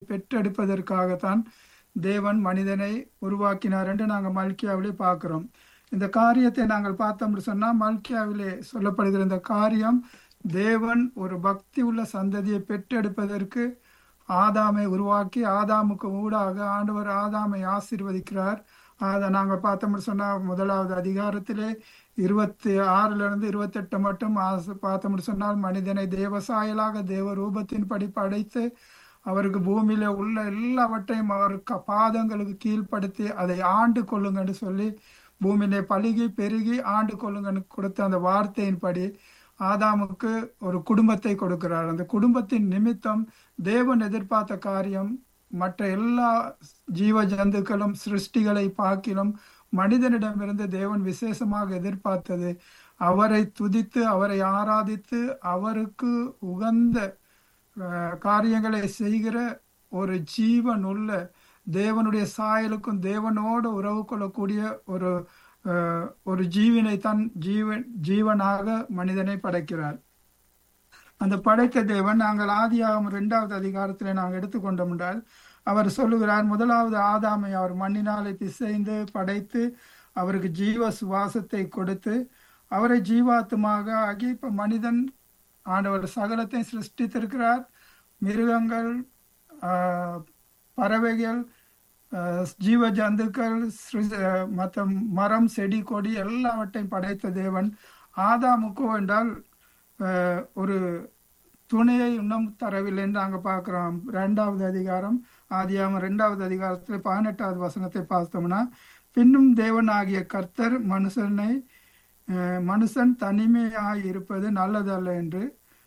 பெற்றெடுப்பதற்காகத்தான் தேவன் மனிதனை உருவாக்கினார் என்று நாங்கள் மல்கியாவிலே பார்க்கிறோம் இந்த காரியத்தை நாங்கள் பார்த்தோம்னு சொன்னால் மல்கியாவிலே சொல்லப்படுகிற இந்த காரியம் தேவன் ஒரு பக்தி உள்ள சந்ததியை பெற்றெடுப்பதற்கு ஆதாமை உருவாக்கி ஆதாமுக்கு ஊடாக ஆண்டவர் ஆதாமை ஆசீர்வதிக்கிறார் அதை நாங்கள் பார்த்தோம்னு சொன்னால் முதலாவது அதிகாரத்திலே இருபத்தி ஆறுல இருந்து இருபத்தெட்டு மட்டும் ஆச- பார்த்தோம்னு சொன்னால் மனிதனை தேவசாயலாக தேவ ரூபத்தின்படி படைத்து அவருக்கு பூமியில உள்ள எல்லாவற்றையும் அவர் க- பாதங்களுக்கு கீழ்ப்படுத்தி அதை ஆண்டு கொள்ளுங்கன்னு சொல்லி பூமியிலே பழுகி பெருகி ஆண்டு கொள்ளுங்கன்னு கொடுத்த அந்த வார்த்தையின்படி ஆதாமுக்கு ஒரு குடும்பத்தை கொடுக்கிறார் அந்த குடும்பத்தின் நிமித்தம் தேவன் எதிர்பார்த்த காரியம் மற்ற எல்லா ஜீவ ஜந்துக்களும் சிருஷ்டிகளை பார்க்கிலும் மனிதனிடமிருந்து தேவன் விசேஷமாக எதிர்பார்த்தது அவரை துதித்து அவரை ஆராதித்து அவருக்கு உகந்த அஹ், காரியங்களை செய்கிற ஒரு ஜீவன் உள்ள தேவனுடைய சாயலுக்கும் தேவனோடு உறவு கொள்ளக்கூடிய ஒரு அஹ், ஒரு ஜீவனை தான் ஜீவன் ஜீவனாக மனிதனை படைக்கிறார் அந்த படைத்த தேவன் நாங்கள் ஆதியாகமம் இரண்டாவது அதிகாரத்திலே நாங்கள் எடுத்துக்கொண்டோம் என்றால் அவர் சொல்லுகிறார் முதலாவது ஆதாமை அவர் மண்ணினாலே பிசைந்து படைத்து அவருக்கு ஜீவ சுவாசத்தை கொடுத்து அவரை ஜீவாத்துமாக ஆகி இப்ப மனிதன் ஆண்டவர் சகலத்தை சிருஷ்டித்திருக்கிறார் மிருகங்கள் ஆஹ், பறவைகள் ஆஹ், ஜீவ ஜந்துக்கள் மற்ற மரம் செடி கொடி எல்லாவற்றையும் படைத்த தேவன் ஆதாமுக்கோ என்றால் ஆஹ், ஒரு துணையை இன்னும் தரவில்லை என்று நாங்கள் பார்க்கிறோம் ரெண்டாவது அதிகாரம் ஆதியாம ரெண்டாவது அதிகாரத்தில் பதினெட்டாவது வசனத்தை பார்த்தோம்னா பின்னும் தேவன் ஆகிய கர்த்தர் மனுஷனை அஹ், மனுஷன் தனிமையாய் இருப்பது நல்லதல்ல என்று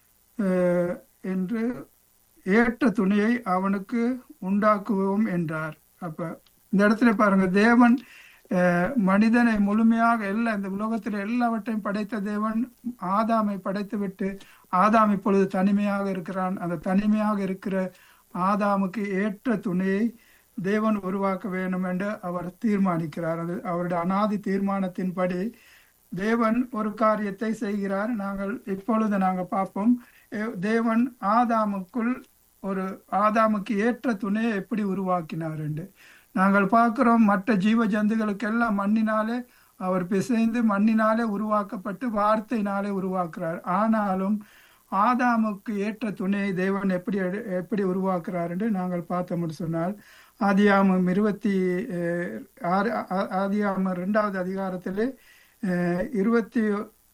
அஹ், என்று ஏற்ற துணியை அவனுக்கு உண்டாக்குவோம் என்றார் அப்ப இந்த இடத்துல பாருங்க தேவன் அஹ், மனிதனை முழுமையாக எல்லா இந்த உலகத்தில் எல்லாவற்றையும் படைத்த தேவன் ஆதாமை படைத்து விட்டு ஆதாம் இப்பொழுது தனிமையாக இருக்கிறான் அந்த தனிமையாக இருக்கிற ஆதாமுக்கு ஏற்ற துணையை தேவன் உருவாக்க வேண்டும் என்று அவர் தீர்மானிக்கிறார் அது அவருடைய அனாதி தீர்மானத்தின்படி தேவன் ஒரு காரியத்தை செய்கிறார் நாங்கள் இப்பொழுது நாங்கள் பார்ப்போம் எ- தேவன் ஆதாமுக்குள் ஒரு ஆதாமுக்கு ஏற்ற துணையை எப்படி உருவாக்கினார் என்று நாங்கள் பார்க்கிறோம் மற்ற ஜீவ ஜந்துகளுக்கெல்லாம் மண்ணினாலே அவர் பிசைந்து மண்ணினாலே உருவாக்கப்பட்டு வார்த்தையினாலே உருவாக்குறார் ஆனாலும் ஆதாமுக்கு ஏற்ற துணையை தேவன் எப்படி எடு- எப்படி உருவாக்குறார் என்று நாங்கள் பார்த்தோம்னு சொன்னால் ஆதியாமம் இருபத்தி அஹ், ஆறு ஆ- ஆதியாமம் இரண்டாவது அதிகாரத்திலே அஹ், இருபத்தி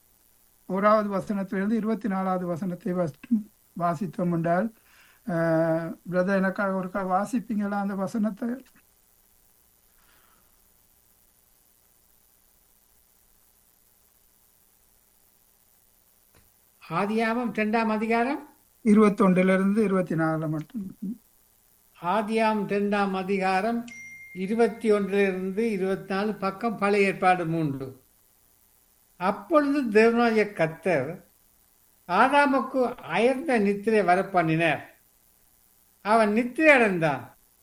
ஓராவது வசனத்திலிருந்து இருபத்தி நாலாவது வசனத்தை வாசி- வாசித்தோம் என்றால் பிரதர் எனக்காக ஒருக்கா வாசிப்பீங்களா அந்த வசனத்தை ஆதியாமம் இரண்டாம் அதிகாரம் இருபத்தொன்றிலிருந்து இருபத்தி நாலு மட்டும் ஆதியாம் இரண்டாம் அதிகாரம் இருபத்தி ஒன்றிலிருந்து இருபத்தி நாலு பக்கம் பழைய ஏற்பாடு மூன்று அப்பொழுது தேவனாய கத்தர் ஆதாமுக்கு அயர்ந்த நித்திரை வரப்பண்ணினர் அவன் நித்திரை அடைந்தான்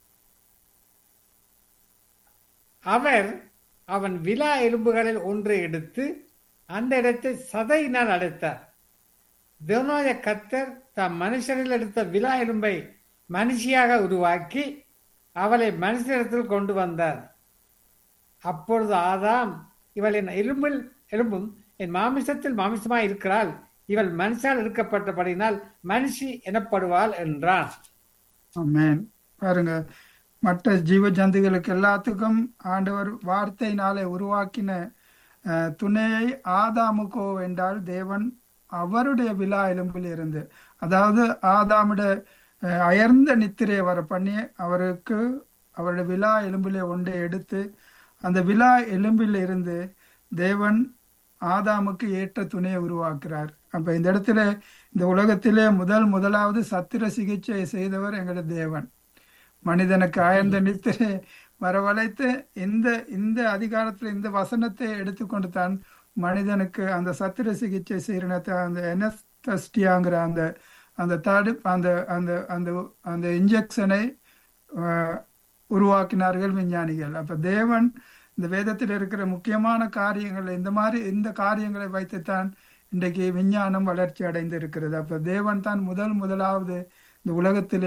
அவர் அவன் விலா எலும்புகளில் ஒன்றை எடுத்து அந்த இடத்தை சதையினால் அடைத்தார் தேவனாய கத்தர் தம் மனுஷரில் எடுத்த விலா எலும்பை மனுஷியாக உருவாக்கி அவளை மனுஷனிடத்தில் கொண்டு வந்தார் அப்பொழுது ஆதாம் இவள் என் எலும்பில் எலும்பும் என் மாமிசத்தில் மாமிசமாய் இருக்கிறாள் இவள் மனுஷால் இருக்கப்பட்டபடினால் மனுஷி எனப்படுவாள் என்றான் ஆமென் பாருங்க மற்ற ஜீவ ஜந்துகளுக்கு எல்லாத்துக்கும் ஆண்டவர் வார்த்தையினாலே உருவாக்கின அஹ், துணையை ஆதாமுக்கோ என்றால் தேவன் அவருடைய விழா எலும்பில் இருந்து அதாவது ஆதாமுட அஹ், அயர்ந்த நித்திரையை வர பண்ணி அவருக்கு அவருடைய விழா எலும்பிலே ஒன்றை எடுத்து அந்த விழா எலும்பில் இருந்து தேவன் ஆதாமுக்கு ஏற்ற துணையை உருவாக்குறார் அப்ப இந்த இடத்துல இந்த உலகத்திலே முதல் முதலாவது சத்திர சிகிச்சை செய்தவர் எங்களுடைய தேவன் மனிதனுக்கு ஆயர்ந்த நித்திரை வரவழைத்து இந்த இந்த அதிகாரத்துல இந்த வசனத்தை எடுத்துக்கொண்டு தான் மனிதனுக்கு அந்த சத்திர சிகிச்சை செய்யற அந்த எனஸ்தஸ்டியாங்கிற அந்த அந்த தடு அந்த அந்த அந்த அந்த இன்ஜெக்ஷனை உருவாக்கினார்கள் விஞ்ஞானிகள் அப்ப தேவன் இந்த வேதத்தில் இருக்கிற முக்கியமான காரியங்கள் இந்த மாதிரி இந்த காரியங்களை வைத்துத்தான் இன்றைக்கு விஞ்ஞானம் வளர்ச்சி அடைந்து இருக்கிறது அப்ப தேவன் தான் முதல் முதலாவது இந்த உலகத்திலே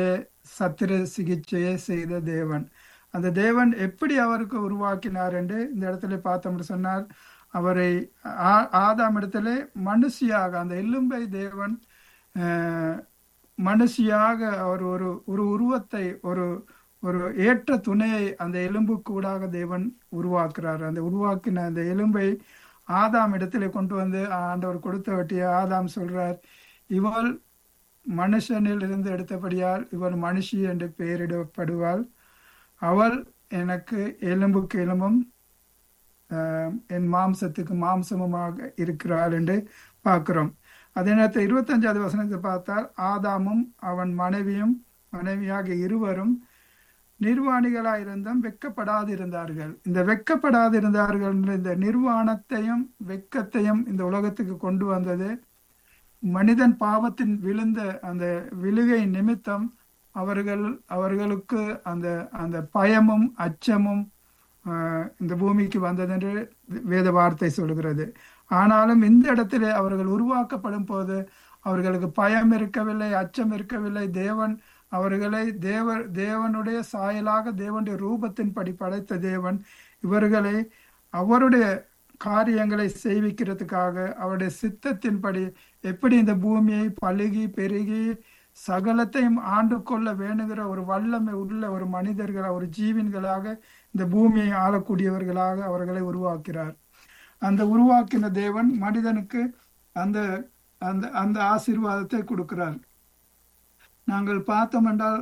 சத்திர சிகிச்சையை செய்த தேவன் அந்த தேவன் எப்படி அவருக்கு உருவாக்கினார் என்று இந்த இடத்துல பார்த்தோம்னு சொன்னார் அவரை ஆ- ஆதாம் இடத்துல மனுஷியாக அந்த எலும்பை தேவன் அஹ், மனுஷியாக அவர் ஒரு ஒரு உருவத்தை ஒரு ஒரு ஏற்ற துணையை அந்த எலும்புக்கூடாக தேவன் உருவாக்குறார் அந்த உருவாக்கின அந்த எலும்பை ஆதாம் இடத்துல கொண்டு வந்து ஆண்டவர் கொடுத்த வெட்டிய ஆதாம் சொல்றார் இவள் மனுஷனில் இருந்து எடுத்தபடியால் இவள் மனுஷி என்று பெயரிடப்படுவாள் அவள் எனக்கு எலும்புக்கு எலும்பும் ஆஹ், என் மாம்சத்துக்கு மாம்சமுமாக இருக்கிறாள் என்று பார்க்கிறோம் அதே நேரத்தில் இருபத்தஞ்சாவது வசனத்தை பார்த்தால் ஆதாமும் அவன் மனைவியும் மனைவியாக இருவரும் நிர்வாணிகளாயிருந்தும் வெக்கப்படாதிருந்தார்கள் இந்த வெக்கப்படாதிருந்தார்கள் என்ற இந்த நிர்வாணத்தையும் வெக்கத்தையும் இந்த உலகத்துக்கு கொண்டு வந்தது மனிதன் பாவத்தின் விழுந்த அந்த விழுகை நிமித்தம் அவர்கள் அவர்களுக்கு அந்த அந்த பயமும் அச்சமும் ஆஹ், இந்த பூமிக்கு வந்தது என்று வேத வார்த்தை சொல்கிறது ஆனாலும் இந்த இடத்திலே அவர்கள் உருவாக்கப்படும் போது அவர்களுக்கு பயம் இருக்கவில்லை அச்சம் இருக்கவில்லை தேவன் அவர்களை தேவ தேவனுடைய சாயலாக தேவனுடைய ரூபத்தின்படி படைத்த தேவன் இவர்களை அவருடைய காரியங்களை செய்விக்கிறதுக்காக அவருடைய சித்தத்தின்படி எப்படி இந்த பூமியை பழுகி பெருகி சகலத்தையும் ஆண்டு கொள்ள வேணுங்கிற ஒரு வல்லமை உள்ள ஒரு மனிதர்களாக ஒரு ஜீவன்களாக இந்த பூமியை ஆளக்கூடியவர்களாக அவர்களை உருவாக்கிறார் அந்த உருவாக்கின தேவன் மனிதனுக்கு அந்த அந்த அந்த ஆசீர்வாதத்தை கொடுக்கிறார் நாங்கள் பார்த்தோம் என்றால்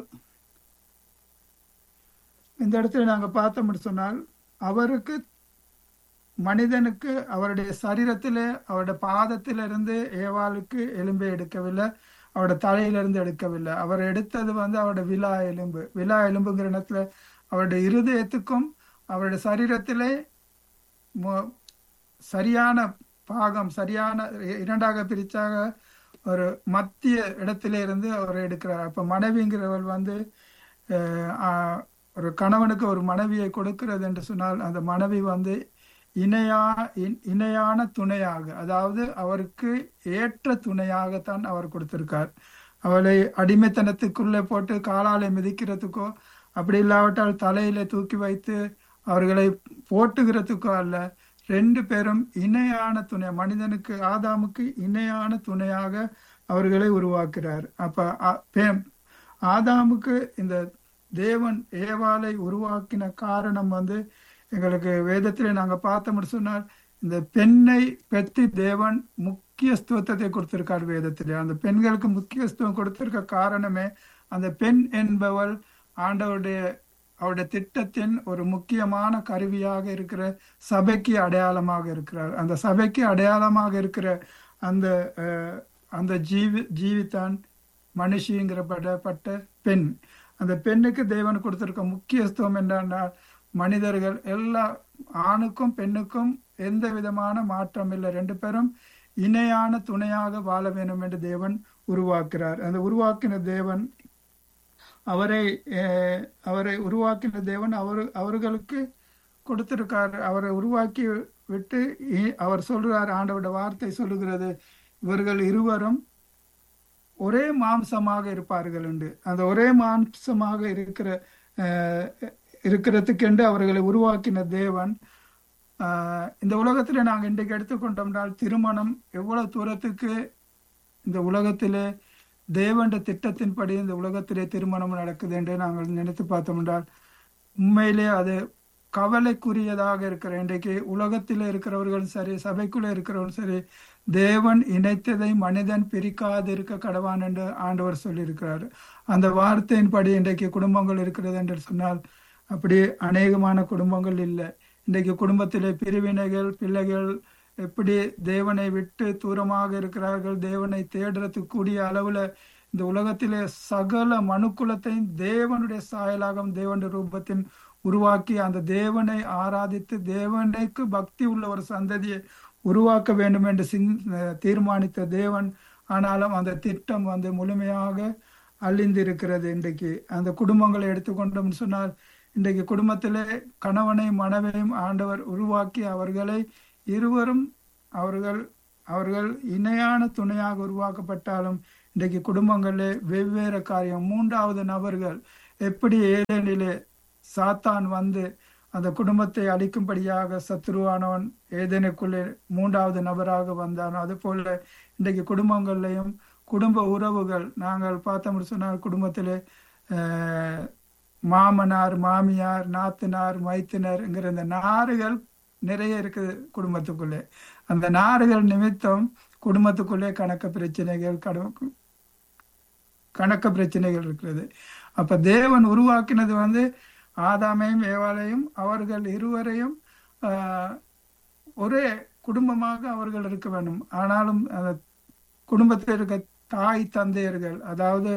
இந்த இடத்துல நாங்கள் பார்த்தோம்னு சொன்னால் அவருக்கு மனிதனுக்கு அவருடைய சரீரத்திலே அவருடைய பாதத்திலிருந்து ஏவாளுக்கு எலும்பை எடுக்கவில்லை அவருடைய தலையிலிருந்து எடுக்கவில்லை அவர் எடுத்தது வந்து அவருடைய விழா எலும்பு விழா எலும்புங்கிற இடத்துல அவருடைய இருதயத்துக்கும் அவருடைய சரீரத்திலே மு- சரியான பாகம் சரியான இ- இரண்டாக பிரிச்சாக ஒரு மத்திய இடத்திலே இருந்து அவர் எடுக்கிறார் அப்ப மனைவிங்கிறவள் வந்து அஹ், ஆஹ், ஒரு கணவனுக்கு ஒரு மனைவியை கொடுக்கிறது என்று சொன்னால் அந்த மனைவி வந்து இணையா இ- இணையான துணையாக அதாவது அவருக்கு ஏற்ற துணையாகத்தான் அவர் கொடுத்திருக்கார் அவளை அடிமைத்தனத்துக்குள்ளே போட்டு காலாலை மிதிக்கிறதுக்கோ அப்படி இல்லாவிட்டால் தலையில தூக்கி வைத்து அவர்களை போட்டுகிறதுக்கோ அல்ல ரெண்டு பேரும் இணையான துணை மனிதனுக்கு ஆதாமுக்கு இணையான துணையாக அவர்களை உருவாக்குறார் அப்ப ஆ- பே- ஆதாமுக்கு இந்த தேவன் ஏவாளை உருவாக்கின காரணம் வந்து எங்களுக்கு வேதத்திலே நாங்க பார்த்தோம்னு சொன்னால் இந்த பெண்ணை பற்றி தேவன் முக்கியத்துவத்தை கொடுத்திருக்கார் வேதத்திலே அந்த பெண்களுக்கு முக்கியத்துவம் கொடுத்திருக்க காரணமே அந்த பெண் என்பவள் ஆண்டவருடைய அவருடைய திட்டத்தின் ஒரு முக்கியமான கருவியாக இருக்கிற சபைக்கு அடையாளமாக இருக்கிறார் அந்த சபைக்கு அடையாளமாக இருக்கிற அந்த அஹ், அந்த ஜீவி ஜீவித்தான் மனுஷிங்கிறப்படப்பட்ட பெண் அந்த பெண்ணுக்கு தேவன் கொடுத்திருக்க முக்கியத்துவம் என்னன்னா மனிதர்கள் எல்லா ஆணுக்கும் பெண்ணுக்கும் எந்த விதமான மாற்றம் இல்லை ரெண்டு பேரும் இணையான துணையாக வாழ வேண்டும் என்று தேவன் உருவாக்குறார் அந்த உருவாக்கின தேவன் அவரை அஹ், அவரை உருவாக்கின தேவன் அவர் அவர்களுக்கு கொடுத்திருக்கார் அவரை உருவாக்கி விட்டு இ- அவர் சொல்றார் ஆண்டவருடைய வார்த்தை சொல்லுகிறது இவர்கள் இருவரும் ஒரே மாம்சமாக இருப்பார்கள் என்று அந்த ஒரே மாம்சமாக இருக்கிற அஹ், இருக்கிறதுக்கென்று அவர்களை உருவாக்கின தேவன் ஆஹ், இந்த உலகத்துல நாங்க இன்றைக்கு எடுத்துக்கொண்டோம்னால் திருமணம் எவ்வளவு தூரத்துக்கு இந்த உலகத்திலே தேவண்ட திட்டத்தின்படி இந்த உலகத்திலே திருமணம் நடக்குது என்று நாங்கள் நினைத்து பார்த்தோம் என்றால் உண்மையிலே அது கவலைக்குரியதாக இருக்கிற இன்றைக்கு உலகத்தில் இருக்கிறவர்களும் சரி சபைக்குள்ள இருக்கிறவர்களும் சரி தேவன் இணைத்ததை மனிதன் பிரிக்காது இருக்க கடவான் என்று ஆண்டவர் சொல்லியிருக்கிறார் அந்த வார்த்தையின்படி இன்றைக்கு குடும்பங்கள் இருக்கிறது என்று சொன்னால் அப்படி அநேகமான குடும்பங்கள் இல்லை இன்றைக்கு குடும்பத்திலே பிரிவினைகள் பிள்ளைகள் எப்படி தேவனை விட்டு தூரமாக இருக்கிறார்கள் தேவனை தேடுறதுக்கு கூடிய அளவுல இந்த உலகத்திலே சகல மனுக்குலத்தையும் தேவனுடைய சாயலாகவும் தேவனுடைய ரூபத்தின் உருவாக்கி அந்த தேவனை ஆராதித்து தேவனுக்கு பக்தி உள்ள ஒரு சந்ததியை உருவாக்க வேண்டும் என்று சிந் தீர்மானித்த தேவன் ஆனாலும் அந்த திட்டம் வந்து முழுமையாக அழிந்திருக்கிறது இன்றைக்கு அந்த குடும்பங்களை எடுத்துக்கொண்டோம்னு சொன்னால் இன்றைக்கு குடும்பத்திலே கணவனை மனைவையும் ஆண்டவர் உருவாக்கி அவர்களை இருவரும் அவர்கள் அவர்கள் இணையான துணையாக உருவாக்கப்பட்டாலும் இன்றைக்கு குடும்பங்களிலே வெவ்வேறு காரியம் மூன்றாவது நபர்கள் எப்படி ஏதேனிலே சாத்தான் வந்து அந்த குடும்பத்தை அழிக்கும்படியாக சத்துருவானவன் ஏதேனுக்குள்ளே மூன்றாவது நபராக வந்தான் அது போல இன்றைக்கு குடும்பங்கள்லையும் குடும்ப உறவுகள் நாங்கள் பார்த்தோம்னு சொன்னால் குடும்பத்திலே அஹ், மாமனார் மாமியார் நாத்தனார் மைத்தினர்ங்கிற இந்த நாறுகள் நிறைய இருக்குது குடும்பத்துக்குள்ளே அந்த நாறுகள் நிமித்தம் குடும்பத்துக்குள்ளே கணக்க பிரச்சனைகள் கணக்கு கணக்க பிரச்சனைகள் இருக்கிறது அப்ப தேவன் உருவாக்கினது வந்து ஆதாமையும் ஏவாளையும் அவர்கள் இருவரையும் ஆஹ், ஒரே குடும்பமாக அவர்கள் இருக்க வேண்டும் ஆனாலும் அந்த குடும்பத்தில் இருக்க தாய் தந்தையர்கள் அதாவது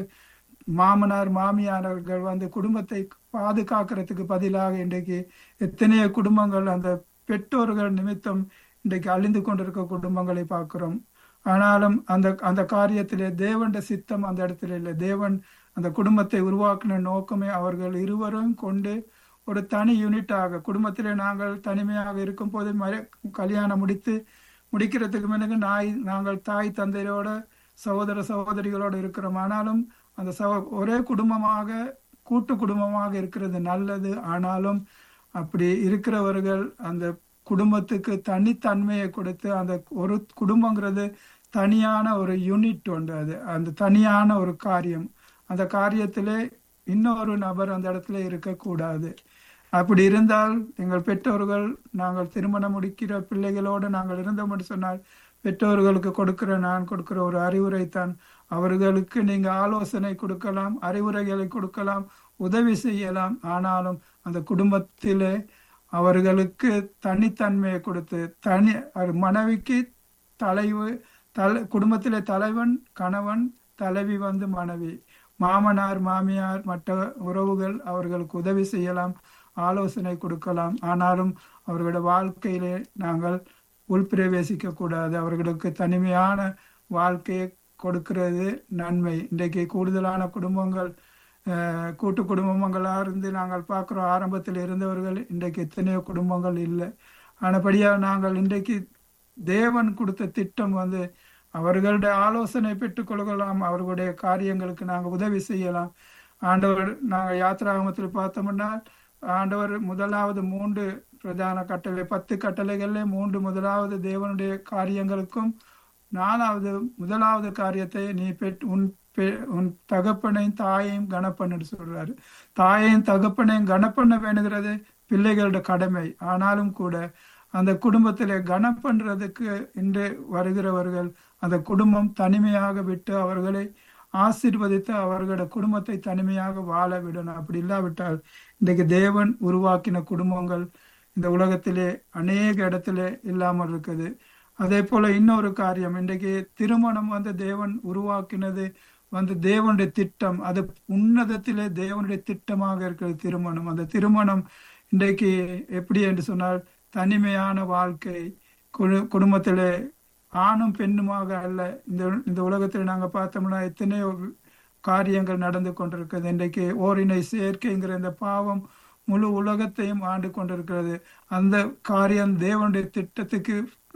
மாமனார் மாமியானவர்கள் வந்து குடும்பத்தை பாதுகாக்கிறதுக்கு பதிலாக இன்றைக்கு எத்தனையோ குடும்பங்கள் அந்த பெற்றோர்கள் நிமித்தம் இன்றைக்கு அழிந்து கொண்டிருக்க குடும்பங்களை பார்க்கிறோம் ஆனாலும் அந்த அந்த காரியத்திலே தேவண்ட சித்தம் அந்த இடத்துல இல்லை தேவன் அந்த குடும்பத்தை உருவாக்கின நோக்கமே அவர்கள் இருவரும் கொண்டு ஒரு தனி யூனிட்டாக குடும்பத்திலே நாங்கள் தனிமையாக இருக்கும் போது மறு கல்யாணம் முடித்து முடிக்கிறதுக்கு முன்னே நாய் நாங்கள் தாய் தந்தையோட சகோதர சகோதரிகளோடு இருக்கிறோம் ஆனாலும் அந்த சகோ ஒரே குடும்பமாக கூட்டு குடும்பமாக இருக்கிறது நல்லது ஆனாலும் அப்படி இருக்கிறவர்கள் அந்த குடும்பத்துக்கு தனித்தன்மையை கொடுத்து அந்த ஒரு குடும்பங்கிறது தனியான ஒரு யூனிட் உண்டு அது அந்த தனியான ஒரு காரியம் அந்த காரியத்திலே இன்னொரு நபர் அந்த இடத்துல இருக்கக்கூடாது அப்படி இருந்தால் எங்கள் பெற்றோர்கள் நாங்கள் திருமணம் முடிக்கிற பிள்ளைகளோடு நாங்கள் இருந்தோம் என்று சொன்னால் பெற்றோர்களுக்கு கொடுக்கிற நான் கொடுக்கிற ஒரு அறிவுரை தான் அவர்களுக்கு நீங்க ஆலோசனை கொடுக்கலாம் அறிவுரைகளை கொடுக்கலாம் உதவி செய்யலாம் ஆனாலும் அந்த குடும்பத்திலே அவர்களுக்கு தனித்தன்மையை கொடுத்து தனி அவர் மனைவிக்கு தலைவு தலை குடும்பத்திலே தலைவன் கணவன் தலைவி வந்து மனைவி மாமனார் மாமியார் மற்ற உறவுகள் அவர்களுக்கு உதவி செய்யலாம் ஆலோசனை கொடுக்கலாம் ஆனாலும் அவர்களுடைய வாழ்க்கையிலே நாங்கள் உள்பிரவேசிக்க கூடாது அவர்களுக்கு தனிமையான வாழ்க்கையை கொடுக்கிறது நன்மை இன்றைக்கு கூடுதலான குடும்பங்கள் அஹ், கூட்டு குடும்பங்களா இருந்து நாங்கள் பார்க்கிறோம் ஆரம்பத்தில் இருந்தவர்கள் இன்றைக்கு எத்தனையோ குடும்பங்கள் இல்லை ஆனபடியா நாங்கள் இன்றைக்கு தேவன் கொடுத்த திட்டம் வந்து அவர்களுடைய ஆலோசனை பெற்றுக்கொள்ளலாம் அவர்களுடைய காரியங்களுக்கு நாங்கள் உதவி செய்யலாம் ஆண்டவர் நாங்கள் யாத்திராகமத்தில் பார்த்தோம்னா ஆண்டவர் முதலாவது மூன்று பிரதான கட்டளை பத்து கட்டளைகள்ல மூன்று முதலாவது தேவனுடைய காரியங்களுக்கும் நாலாவது முதலாவது காரியத்தை நீ பெற் உன் பெ- உன் தகப்பனையும் தாயையும் கனப்பண்ணு சொல்றாரு தாயையும் தகப்பனையும் கனப்பண்ண வேணுங்கிறது பிள்ளைகளோட கடமை ஆனாலும் கூட அந்த குடும்பத்திலே கனம் பண்றதுக்கு இன்று வருகிறவர்கள் அந்த குடும்பம் தனிமையாக விட்டு அவர்களை ஆசீர்வதித்து அவர்களோட குடும்பத்தை தனிமையாக வாழ விடணும் அப்படி இல்லாவிட்டால் இன்றைக்கு தேவன் உருவாக்கின குடும்பங்கள் இந்த உலகத்திலே அநேக இடத்திலே இல்லாமல் இருக்குது அதே போல இன்னொரு காரியம் இன்றைக்கு திருமணம் வந்து தேவன் உருவாக்கினது வந்து தேவனுடைய திட்டம் அது உன்னதத்திலே தேவனுடைய திட்டமாக இருக்கிறது திருமணம் அந்த திருமணம் இன்றைக்கு எப்படி என்று சொன்னால் தனிமையான வாழ்க்கை குடு- குடும்பத்திலே ஆணும் பெண்ணுமாக அல்ல இந்த இந்த உலகத்தில் நாங்க பார்த்தோம்னா எத்தனையோ காரியங்கள் நடந்து கொண்டிருக்கிறது இன்றைக்கு ஓரினை சேர்க்கைங்கிற இந்த பாவம் முழு உலகத்தையும் ஆண்டு கொண்டிருக்கிறது அந்த காரியம் தேவனுடைய திட்டத்துக்கு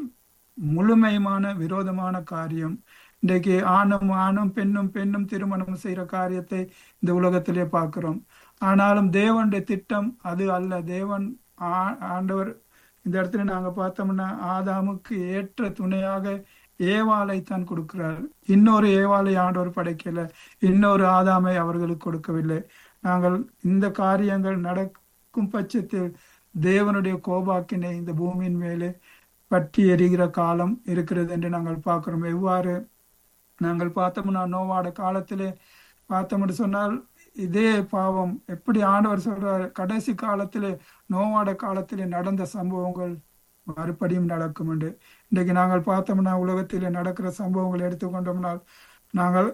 முழுமையுமான விரோதமான காரியம் இன்றைக்கு ஆணும் ஆணும் பெண்ணும் பெண்ணும் திருமணம் செய்யற காரியத்தை இந்த உலகத்திலே பார்க்கிறோம் ஆனாலும் தேவனுடைய திட்டம் அது அல்ல தேவன் ஆ- ஆண்டவர் இந்த இடத்துல நாங்க பார்த்தோம்னா ஆதாமுக்கு ஏற்ற துணையாக ஏவாளை தான் கொடுக்கிறார் இன்னொரு ஏவாளை ஆண்டவர் படைக்கல இன்னொரு ஆதாமை அவர்களுக்கு கொடுக்கவில்லை நாங்கள் இந்த காரியங்கள் நடக்கும் பட்சத்தில் தேவனுடைய கோபாக்கினை இந்த பூமியின் மேலே பற்றி எரிகிற காலம் இருக்கிறது என்று நாங்கள் பார்க்கிறோம் எவ்வாறு நாங்கள் பார்த்தோம்னா நோவாட காலத்திலே பார்த்தோம்னு சொன்னால் இதே பாவம் எப்படி ஆண்டவர் சொல்றாரு கடைசி காலத்திலே நோவாட காலத்திலே நடந்த சம்பவங்கள் மறுபடியும் நடக்கும் என்று இன்றைக்கு நாங்கள் பார்த்தோம்னா உலகத்திலே நடக்கிற சம்பவங்களை எடுத்துக்கொண்டோம்னால் நாங்கள்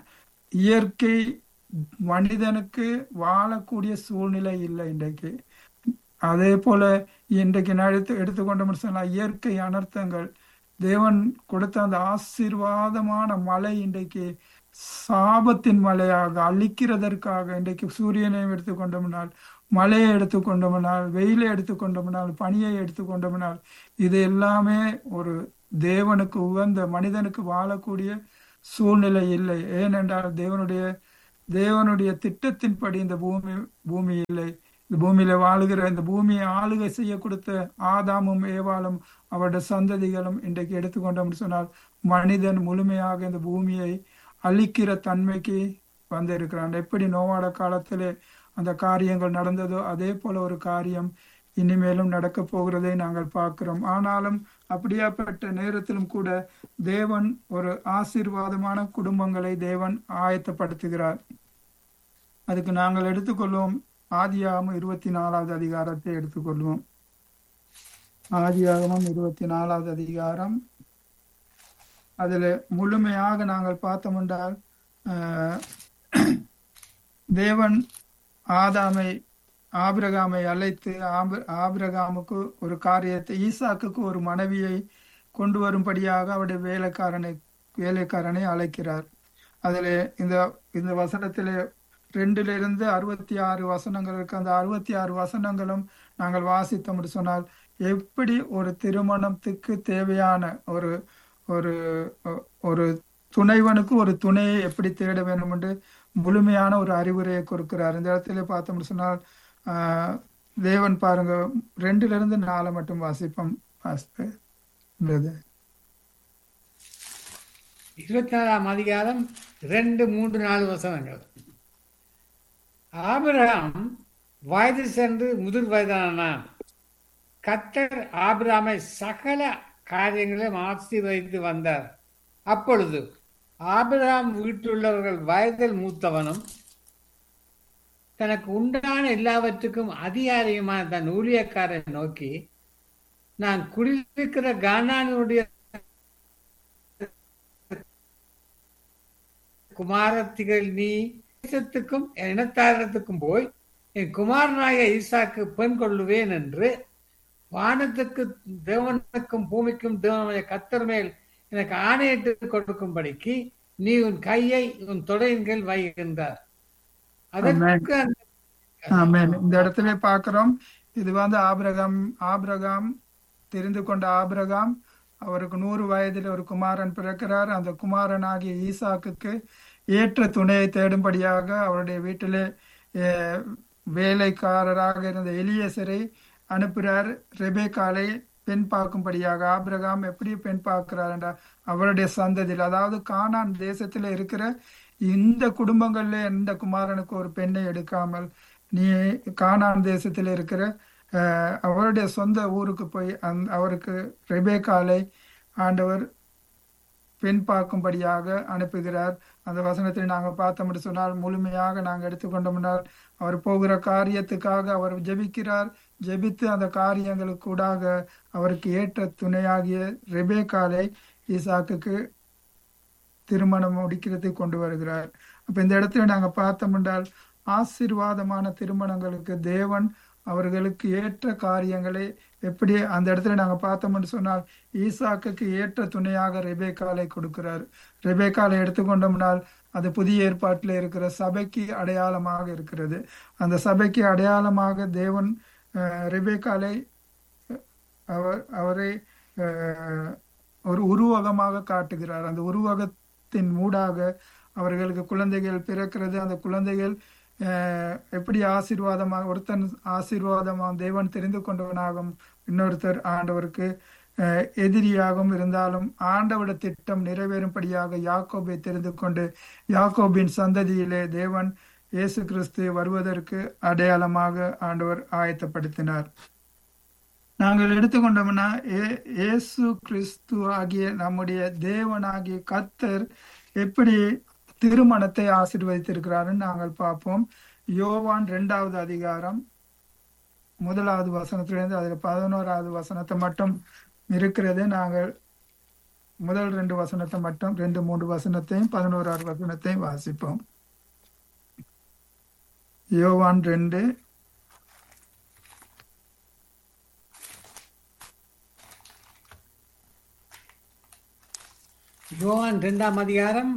இயற்கை மனிதனுக்கு வாழக்கூடிய சூழ்நிலை இல்லை இன்றைக்கு அதே போல இன்றைக்கு நான் எடுத்து எடுத்துக்கொண்டோம்னு சொன்னால் இயற்கை அனர்த்தங்கள் தேவன் கொடுத்த அந்த ஆசீர்வாதமான மழை இன்றைக்கு சாபத்தின் மழையாக அழிக்கிறதற்காக இன்றைக்கு சூரியனை எடுத்துக்கொண்டோம்னால் மழையை எடுத்துக்கொண்டோம்னால் வெயிலை எடுத்துக்கொண்டோம்னால் பனியை எடுத்துக்கொண்டோம்னால் இது எல்லாமே ஒரு தேவனுக்கு உகந்த மனிதனுக்கு வாழக்கூடிய சூழ்நிலை இல்லை ஏனென்றால் தேவனுடைய தேவனுடைய திட்டத்தின்படி இந்த பூமி பூமி இல்லை இந்த பூமியில வாழுகிற இந்த பூமியை ஆளுகை செய்ய கொடுத்த ஆதாமும் ஏவாளும் அவருடைய சந்ததிகளும் இன்றைக்கு எடுத்துக்கொண்டோம்னு சொன்னால் மனிதன் முழுமையாக இந்த பூமியை அழிக்கிற தன்மைக்கு வந்திருக்கிறான் எப்படி நோவாட காலத்திலே அந்த காரியங்கள் நடந்ததோ அதே போல ஒரு காரியம் இனிமேலும் நடக்க போகிறதை நாங்கள் பார்க்கிறோம் ஆனாலும் அப்படியாப்பட்ட நேரத்திலும் கூட தேவன் ஒரு ஆசீர்வாதமான குடும்பங்களை தேவன் ஆயத்தப்படுத்துகிறார் அதுக்கு நாங்கள் எடுத்துக்கொள்வோம் ஆதியாகமம் இருபத்தி நாலாவது அதிகாரத்தை எடுத்துக்கொள்வோம் ஆதியாகமம் இருபத்தி நாலாவது அதிகாரம் அதுல முழுமையாக நாங்கள் பார்த்தோம் என்றால் ஆஹ், தேவன் ஆதாமை ஆபிரகாமை அழைத்து ஆப ஆபிரகாமுக்கு ஒரு காரியத்தை ஈசாக்குக்கு ஒரு மனைவியை கொண்டு வரும்படியாக அவருடைய வேலைக்காரனை வேலைக்காரனை அழைக்கிறார் அதில் இந்த இந்த வசனத்திலே ரெண்டுல இருந்து அறுபத்தி ஆறு வசனங்கள் இருக்கு அந்த அறுபத்தி ஆறு வசனங்களும் நாங்கள் வாசித்தோம் என்று சொன்னால் எப்படி ஒரு திருமணத்துக்கு தேவையான ஒரு ஒரு ஒரு துணைவனுக்கு ஒரு துணையை எப்படி தேட வேண்டும் என்று முழுமையான ஒரு அறிவுரையை கொடுக்கிறார் இந்த இடத்துல பார்த்தோம்னு சொன்னால் ஆஹ், தேவன் பாருங்க ரெண்டுல இருந்து நாலு மட்டும் வாசிப்போம் வாசிப்பேன். இந்த இருபத்தி நாலாம் அதிகாரம் ரெண்டு மூன்று நாலு வசனங்கள் ஆபிரகாம் வயது சென்று முதிர் வயதானான் கத்தர் ஆபிரகாமை சகல காரியங்களிலும் ஆசீர்வதித்து வந்தார் அப்பொழுது ஆபிரகாம் வீட்டிலுள்ளவர்கள் வயதில் மூத்தவனும் தனக்கு உண்டான எல்லாவற்றுக்கும் அதிகாரியுமான தன் ஊழியக்காரனை நோக்கி நான் குடியிருக்கிற கானானுடைய குமாரத்திகள் நீ தேசத்துக்கும் என் இனத்தாரத்துக்கும் போய் என் குமாரனாய ஈசாக்கு பெண் கொள்ளுவேன் என்று வானத்துக்கு தேவனுக்கும் பூமிக்கும் தேவனுடைய கத்தர் மேல் எனக்கு ஆணையிட்டு கொடுக்கும்படிக்கு நீ உன் கையை உன் தொடையின் கீழ் வைகின்றார் அதற்கு அந்த ஆமென் இந்த இடத்துல பார்க்கிறோம் இது வந்து ஆபிரகாம் ஆபிரகாம் தெரிந்து கொண்ட ஆபிரகாம் அவருக்கு நூறு வயதில் ஒரு குமாரன் பிறக்கிறார் அந்த குமாரனாகிய ஈசாக்குக்கு ஏற்ற துணையை தேடும்படியாக அவருடைய வீட்டிலே அஹ், வேலைக்காரராக இருந்த எலியசரை அனுப்புகிறார் ரெபேக்காலை பெண் பார்க்கும்படியாக ஆபிரகாம் எப்படி பெண் பார்க்கிறார் என்றால் அவருடைய சந்ததியில் அதாவது கானான் தேசத்தில் இருக்கிற இந்த குடும்பங்கள்ல எந்த குமாரனுக்கு ஒரு பெண்ணை எடுக்காமல் நீ கானான் தேசத்தில் இருக்கிற அஹ், அவருடைய சொந்த ஊருக்கு போய் அந் அவருக்கு ரெபேக்காலை ஆண்டவர் பெண் பார்க்கும்படியாக அனுப்புகிறார் அந்த வசனத்தை நாங்கள் பார்த்தோம்னு சொன்னால் முழுமையாக நாங்கள் எடுத்துக்கொண்டோம்னால் அவர் போகிற காரியத்துக்காக அவர் ஜெபிக்கிறார் ஜெபித்து அந்த காரியங்களுக்கூடாக அவருக்கு ஏற்ற துணையாகிய ரெபேக்காலை ஈசாக்குக்கு திருமணம் முடிக்கிறதுக்கு கொண்டு வருகிறார் அப்ப இந்த இடத்துல நாங்க பார்த்தோம் என்றால் ஆசீர்வாதமான திருமணங்களுக்கு தேவன் அவர்களுக்கு ஏற்ற காரியங்களை எப்படி அந்த இடத்துல நாங்க பார்த்தோம்னு சொன்னால் ஈசாக்குக்கு ஏற்ற துணையாக ரெபேக்காலை கொடுக்கிறார் ரெபேக்காலை எடுத்துக்கொண்டோம்னால் அது புதிய ஏற்பாட்டில் இருக்கிற சபைக்கு அடையாளமாக இருக்கிறது அந்த சபைக்கு அடையாளமாக தேவன் அஹ், ரெபேக்காலை அவர் அவரை அஹ், ஒரு உருவகமாக காட்டுகிறார் அந்த உருவகத்தின் மூடாக அவர்களுக்கு குழந்தைகள் பிறக்கிறது அந்த குழந்தைகள் அஹ், எப்படி ஆசீர்வாதமாக ஒருத்தன் ஆசீர்வாதமாக தேவன் தெரிந்து கொண்டவனாகவும் இன்னொருத்தர் ஆண்டவருக்கு அஹ், எதிரியாகவும் இருந்தாலும் ஆண்டவட திட்டம் நிறைவேறும்படியாக யாக்கோபை தெரிந்து கொண்டு யாக்கோபின் சந்ததியிலே தேவன் இயேசு கிறிஸ்து வருவதற்கு அடையாளமாக ஆண்டவர் ஆயத்தப்படுத்தினார் நாங்கள் எடுத்துக்கொண்டோம்னா ஏ- இயேசு கிறிஸ்து ஆகிய நம்முடைய தேவனாகிய கத்தர் எப்படி திருமணத்தை ஆசீர்வதித்திருக்கிறாருன்னு நாங்கள் பார்ப்போம் யோவான் இரண்டாவது அதிகாரம் முதலாவது வசனத்திலிருந்து அதுல பதினோராவது வசனத்தை மட்டும் இருக்கிறது நாங்கள் முதல் ரெண்டு வசனத்தை மட்டும் ரெண்டு மூன்று வசனத்தையும் பதினோராவது வசனத்தையும் வாசிப்போம் யோவான் ரெண்டு யோவான் இரண்டாம் அதிகாரம்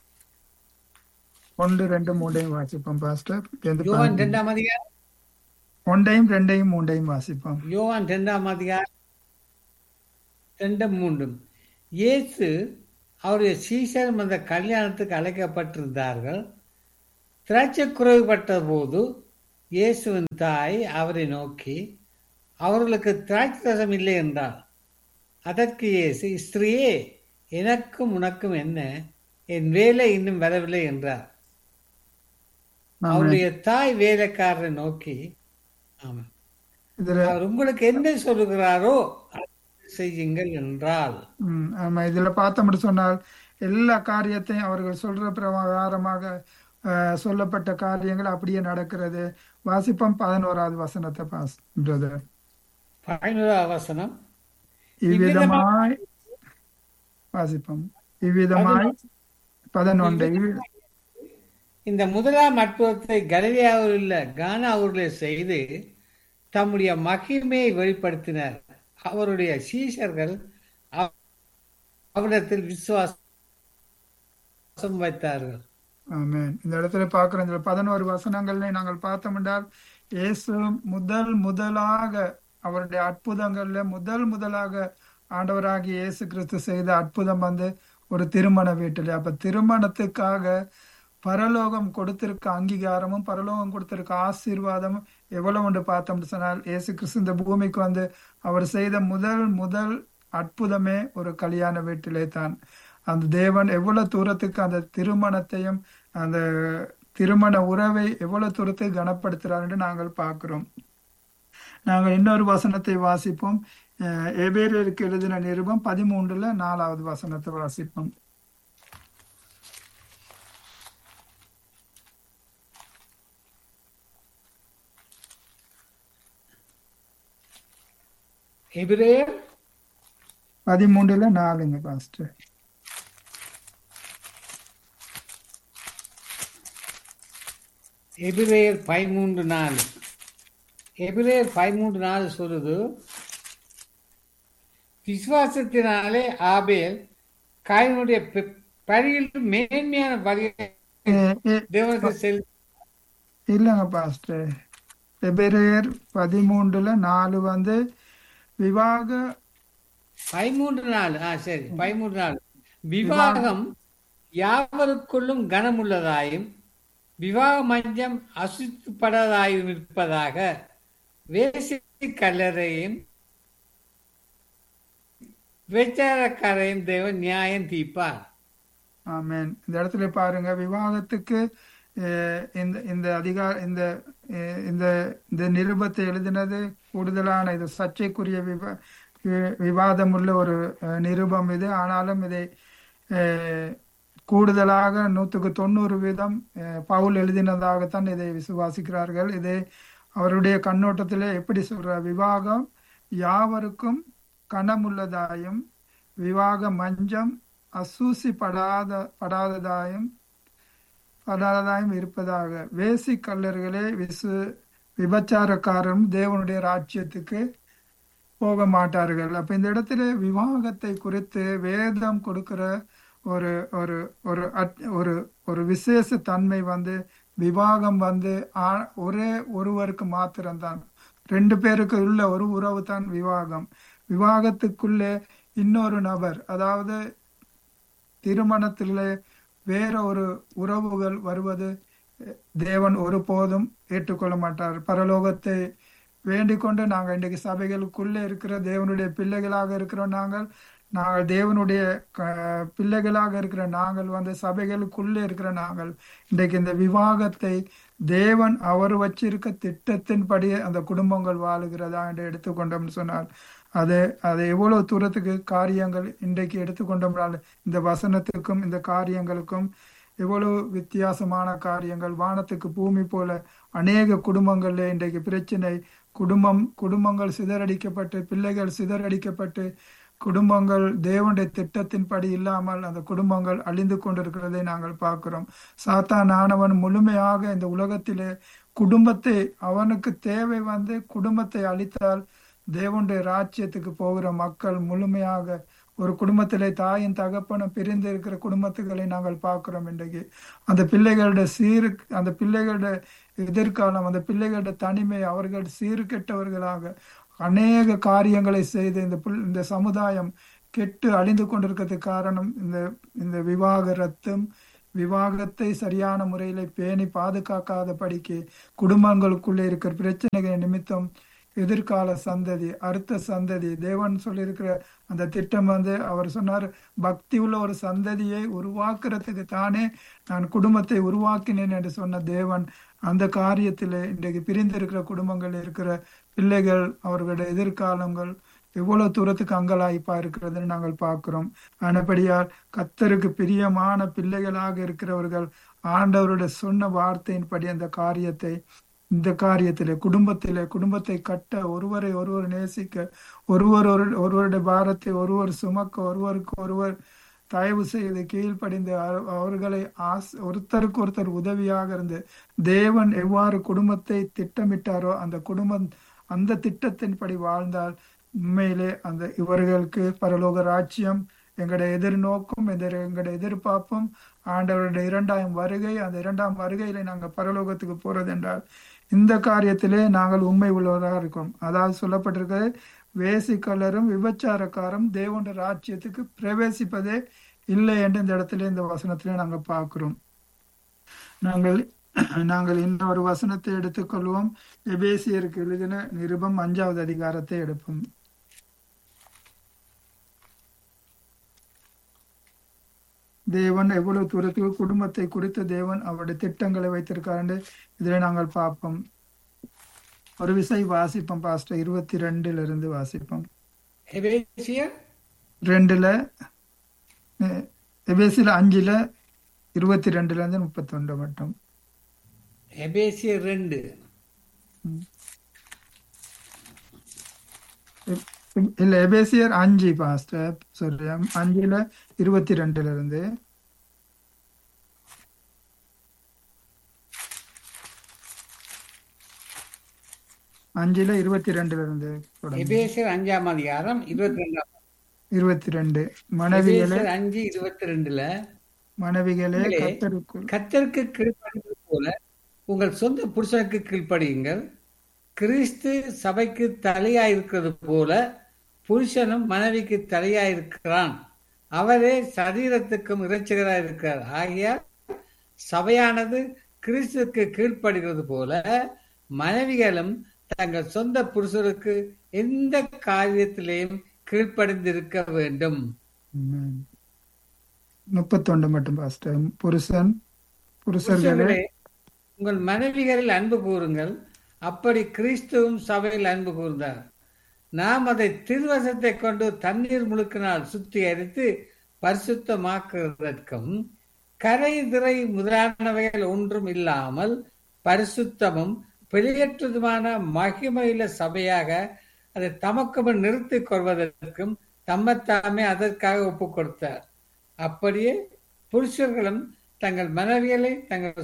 ஒன்று ரெண்டு மூன்றையும் வாசிப்போம் பாஸ்டர் எந்த யோவான் பாருங்க. இரண்டாம் அதிகாரம் ஒன்றையும் ரெண்டையும் மூன்றையும் வாசிப்போம் யோவான் இரண்டாம் அதிகாரம் ரெண்டும் மூன்றும் இயேசு அவருடைய சீசரும் அந்த கல்யாணத்துக்கு அழைக்கப்பட்டிருந்தார்கள் திராட்சை குறைவுபட்ட போது இயேசுவின் தாய் அவரை நோக்கி அவர்களுக்கு திராட்சை ரசம் இல்லை என்றார் அதற்கு இயேசு ஸ்திரீயே எனக்கும் உனக்கும் என்ன என் வேலை இன்னும் வரவில்லை என்றார் ஆமென். அவருடைய தாய் வேலைக்காரரை நோக்கி ஆமா இதுல அவர் உங்களுக்கு என்ன சொல்லுகிறாரோ அதை செய்யுங்கள் என்றால் ம், ஆமா இதுல பார்த்தோம்னு சொன்னால் எல்லா காரியத்தையும் அவர்கள் சொல்ற பிரகாரமாக அஹ், சொல்லப்பட்ட காரியங்கள் அப்படியே நடக்கிறது வாசிப்போம் பதினோராவது வசனத்தை பாஸ் பிரதர் பதினோராவது வசனம் இவ்விதமாய் வாசிப்போம் இவ்விதமாய் பதினொன்று இவ்வி- இந்த முதலாம் அற்புதத்தை கலிலியாவில் உள்ள கானா ஊரில் செய்து தம்முடைய மகிமையை வெளிப்படுத்தினர் அவருடைய சீஷர்கள் அவ- அவரிடத்தில் விசுவாசம் வைத்தார்கள் ஆமென் இந்த இடத்துல பார்க்கிறோம் இந்த பதினோரு வசனங்கள்ல நாங்கள் பார்த்தோம் என்றால் இயேசு முதல் முதலாக அவருடைய அற்புதங்கள்ல முதல் முதலாக ஆண்டவராகிய இயேசு கிறிஸ்து செய்த அற்புதம் வந்து ஒரு திருமண வீட்டில் அப்ப திருமணத்துக்காக பரலோகம் கொடுத்திருக்க அங்கீகாரமும் பரலோகம் கொடுத்திருக்க ஆசீர்வாதமும் எவ்வளவு ஒன்று பார்த்தோம்னு சொன்னால் இயேசு கிறிஸ்து இந்த பூமிக்கு வந்து அவர் செய்த முதல் முதல் அற்புதமே ஒரு கல்யாண வீட்டிலே தான் அந்த தேவன் எவ்வளவு தூரத்துக்கு அந்த திருமணத்தையும் அந்த திருமண உறவை எவ்வளவு தூரத்துக்கு கனப்படுத்துறார் என்று நாங்கள் பார்க்கிறோம் நாங்கள் இன்னொரு வசனத்தை வாசிப்போம் அஹ் எபேரியருக்கு எழுதின நிருபம் பதிமூன்றுல நாலாவது வசனத்தை வாசிப்போம் எபிரேயர் பதிமூன்றுல நாலுங்க பாஸ்டர் எபிரேயர் பதிமூன்று நாலு எபிரேயர் பதிமூன்று நாலு சொல்லுது விசுவாசத்தினாலே ஆபேல் காயினுடைய பெ- பலியில் மேன்மையான பலியை எ- எ- தேவனுக்கு செல் இல்லைங்க பாஸ்டர் எபிரேயர் பதிமூன்றுல நாலு வந்து விவாக பதிமூன்று நாள் ஆ சரி பதிமூன்று நாள் விவாகம் யாவருக்குள்ளும் கனமுள்ளதாயும் விவாக மஞ்சம் அசுத்தப்படாதாயும் இருப்பதாக வேசி கல்லறையும் விபச்சாரக்காரையும் தேவன் நியாயம் தீர்ப்பார் ஆமென் இந்த இடத்துல பாருங்க விவாகத்துக்கு அஹ், இந்த இந்த அதிகார இந்த அஹ், இந்த இந்த நிருபத்தை எழுதினது கூடுதலான இது சர்ச்சைக்குரிய விவா வி- விவாதமுள்ள ஒரு அஹ், நிருபம் இது ஆனாலும் இதை அஹ், கூடுதலாக நூற்றுக்கு தொண்ணூறு வீதம் அஹ், பவுல் எழுதினதாகத்தான் இதை விசுவாசிக்கிறார்கள் இதை அவருடைய கண்ணோட்டத்திலே எப்படி சொல்றார் விவாகம் யாவருக்கும் கனமுள்ளதாயும் விவாக மஞ்சம் அசூசிப்படாத படாததாயும் படாததாயும் இருப்பதாக வேசி கல்லர்களே விசு விபச்சாரக்காரரும் தேவனுடைய ராஜ்யத்துக்கு போக மாட்டார்கள் அப்ப இந்த இடத்துல விவாகத்தை குறித்து வேதம் கொடுக்கிற ஒரு ஒரு ஒரு அட்- ஒரு ஒரு விசேஷ தன்மை வந்து விவாகம் வந்து ஆ- ஒரே ஒருவருக்கு மாத்திரம்தான் ரெண்டு பேருக்கு உள்ள ஒரு உறவு தான் விவாகம் விவாகத்துக்குள்ளே இன்னொரு நபர் அதாவது திருமணத்திலே வேற ஒரு உறவுகள் வருவது தேவன் ஒருபோதும் ஏற்றுக்கொள்ள மாட்டார் பரலோகத்தை வேண்டிக் கொண்டு நாங்கள் இன்றைக்கு சபைகளுக்குள்ளே இருக்கிற தேவனுடைய பிள்ளைகளாக இருக்கிறோம் நாங்கள் நாங்கள் தேவனுடைய க- பிள்ளைகளாக இருக்கிற நாங்கள் வந்து சபைகளுக்குள்ளே இருக்கிற நாங்கள் இன்றைக்கு இந்த விவாகத்தை தேவன் அவர் வச்சிருக்க திட்டத்தின்படி அந்த குடும்பங்கள் வாழுகிறதா என்று எடுத்துக்கொண்டோம்னு சொன்னால் அது அது எவ்வளவு தூரத்துக்கு காரியங்கள் இன்றைக்கு எடுத்துக்கொண்டோம்னால் இந்த வசனத்துக்கும் இந்த காரியங்களுக்கும் எவ்வளவு வித்தியாசமான காரியங்கள் வானத்துக்கு பூமி போல அநேக குடும்பங்கள்ல இன்றைக்கு பிரச்சனை குடும்பம் குடும்பங்கள் சிதறடிக்கப்பட்டு பிள்ளைகள் சிதறடிக்கப்பட்டு குடும்பங்கள் தேவனுடைய திட்டத்தின்படி இல்லாமல் அந்த குடும்பங்கள் அழிந்து கொண்டிருக்கிறதை நாங்கள் பார்க்கிறோம் சாத்தான் ஆனவன் முழுமையாக இந்த உலகத்திலே குடும்பத்தை அவனுக்கு தேவை வந்து குடும்பத்தை அழித்தால் தேவனுடைய ராஜ்யத்துக்கு போகிற மக்கள் முழுமையாக ஒரு குடும்பத்திலே தாயின் தகப்பனும் பிரிந்து இருக்கிற குடும்பத்துகளை நாங்கள் பார்க்கிறோம் இன்றைக்கு அந்த பிள்ளைகளோட சீரு அந்த பிள்ளைகளோட எதிர்காலம் அந்த பிள்ளைகளோட தனிமை அவர்கள் சீர்கெட்டவர்களாக அநேக காரியங்களை செய்து இந்த புல்- இந்த சமுதாயம் கெட்டு அழிந்து கொண்டிருக்கிறதுக்கு காரணம் இந்த இந்த விவாகரத்தும் விவாகத்தை சரியான முறையில பேணி பாதுகாக்காத படிக்கு குடும்பங்களுக்குள்ளே இருக்கிற பிரச்சனைகள் நிமித்தம் எதிர்கால சந்ததி அடுத்த சந்ததி தேவன் சொல்லியிருக்கிற அந்த திட்டம் வந்து அவர் சொன்னார் பக்தி உள்ள ஒரு சந்ததியை உருவாக்குறதுக்கு தானே நான் குடும்பத்தை உருவாக்கினேன் என்று சொன்ன தேவன் அந்த காரியத்தில் இன்றைக்கு பிரிந்திருக்கிற குடும்பங்கள் இருக்கிற பிள்ளைகள் அவர்களுடைய எதிர்காலங்கள் எவ்வளவு தூரத்துக்கு அங்கலாய்ப்பா இருக்கிறதுன்னு நாங்கள் பார்க்கிறோம் ஆனபடியால் கத்தருக்கு பிரியமான பிள்ளைகளாக இருக்கிறவர்கள் ஆண்டவருடைய சொன்ன வார்த்தையின்படி அந்த காரியத்தை இந்த காரியத்திலே குடும்பத்திலே குடும்பத்தை கட்ட ஒருவரை ஒருவர் நேசிக்க ஒருவர் ஒரு ஒருவருடைய பாரத்தை ஒருவர் சுமக்க ஒருவருக்கு ஒருவர் தயவு செய்து கீழ்ப்படிந்து அவர்களை ஆஸ் ஒருத்தருக்கு ஒருத்தர் உதவியாக இருந்து தேவன் எவ்வாறு குடும்பத்தை திட்டமிட்டாரோ அந்த குடும்பம் அந்த திட்டத்தின்படி வாழ்ந்தால் உண்மையிலே அந்த இவர்களுக்கு பரலோக ராஜ்யம் எங்களுடைய எதிர்நோக்கும் எங்களுடைய எதிர்பார்ப்பும் ஆண்டவருடைய இரண்டாம் வருகை அந்த இரண்டாம் வருகையில நாங்கள் பரலோகத்துக்கு போறது என்றால் இந்த காரியத்திலே நாங்கள் உண்மை உள்ளவராக இருக்கோம் அதாவது சொல்லப்பட்டிருக்கிறது வேசிக்கல்லரும் விபச்சாரக்காரும் தேவனுடைய ராஜ்யத்துக்கு பிரவேசிப்பதே இல்லை என்று இந்த இடத்துல இந்த வசனத்திலே நாங்கள் பார்க்கிறோம் நாங்கள் நாங்கள் இன்னொரு வசனத்தை எடுத்துக்கொள்வோம் எபேசியருக்கு எழுதின நிருபம் அஞ்சாவது அதிகாரத்தை எடுப்போம் தேவன் எவ்வளவு தூரத்துக்கு குடும்பத்தை குறித்து தேவன் அவருடைய திட்டங்களை வைத்திருக்காரு இதில் நாங்கள் பார்ப்போம் ஒரு விசை வாசிப்போம் பாஸ்டர் இருபத்தி ரெண்டுல இருந்து வாசிப்போம் ரெண்டுல எபேசில அஞ்சுல இருபத்தி ரெண்டுல இருந்து முப்பத்தி ஒன்று மட்டும் எபேசியர் ரெண்டு இல்ல எபேசியர் அஞ்சு பாஸ்டர் சாரி அஞ்சுல இருபத்தி ரெண்டுல இருந்து அஞ்சுல இருபத்தி ரெண்டுல இருந்து எபேசியர் அஞ்சாம் அதிகாரம் இருபத்தி ரெண்டாம் இருபத்தி ரெண்டு மனைவிகளே அஞ்சு இருபத்தி ரெண்டுல மனைவிகளே கத்தருக்குள் கத்தருக்கு கீழ்ப்படிவது போல உங்கள் சொந்த புருஷனுக்கு கீழ்ப்படியுங்கள் கிறிஸ்து சபைக்கு தலையாயிருக்கிறது போல புருஷனும் மனைவிக்கு தலையாயிருக்கிறான் அவரே சரீரத்துக்கும் இறைச்சகராயிருக்கிறார் ஆகையால் சபையானது கிறிஸ்துக்கு கீழ்ப்படுகிறது போல மனைவிகளும் தங்கள் சொந்த புருஷருக்கு எந்த காரியத்திலேயும் கீழ்ப்படிந்திருக்க வேண்டும் முப்பத்தொண்டு மட்டும் பாஸ்டர் புருஷன் புருஷர்களே உங்கள் மனைவிகளில் அன்பு கூறுங்கள் அப்படி கிறிஸ்துவும் சபையில் அன்பு கூர்ந்தார் நாம் அதை திருவசத்தை கொண்டு தண்ணீர் முழுக்கினால் சுத்திகரித்து பரிசுத்தமாக்குவதற்கும் கரை திரை முதலானவைகள் ஒன்றும் இல்லாமல் பரிசுத்தமும் வெளியேற்றதுமான மகிமையில சபையாக அதை தமக்கு நிறுத்திக் கொள்வதற்கும் தம்மத்தாமே அதற்காக ஒப்பு கொடுத்தார் அப்படியே புருஷர்களும் தங்கள் மனைவிகளை தங்கள்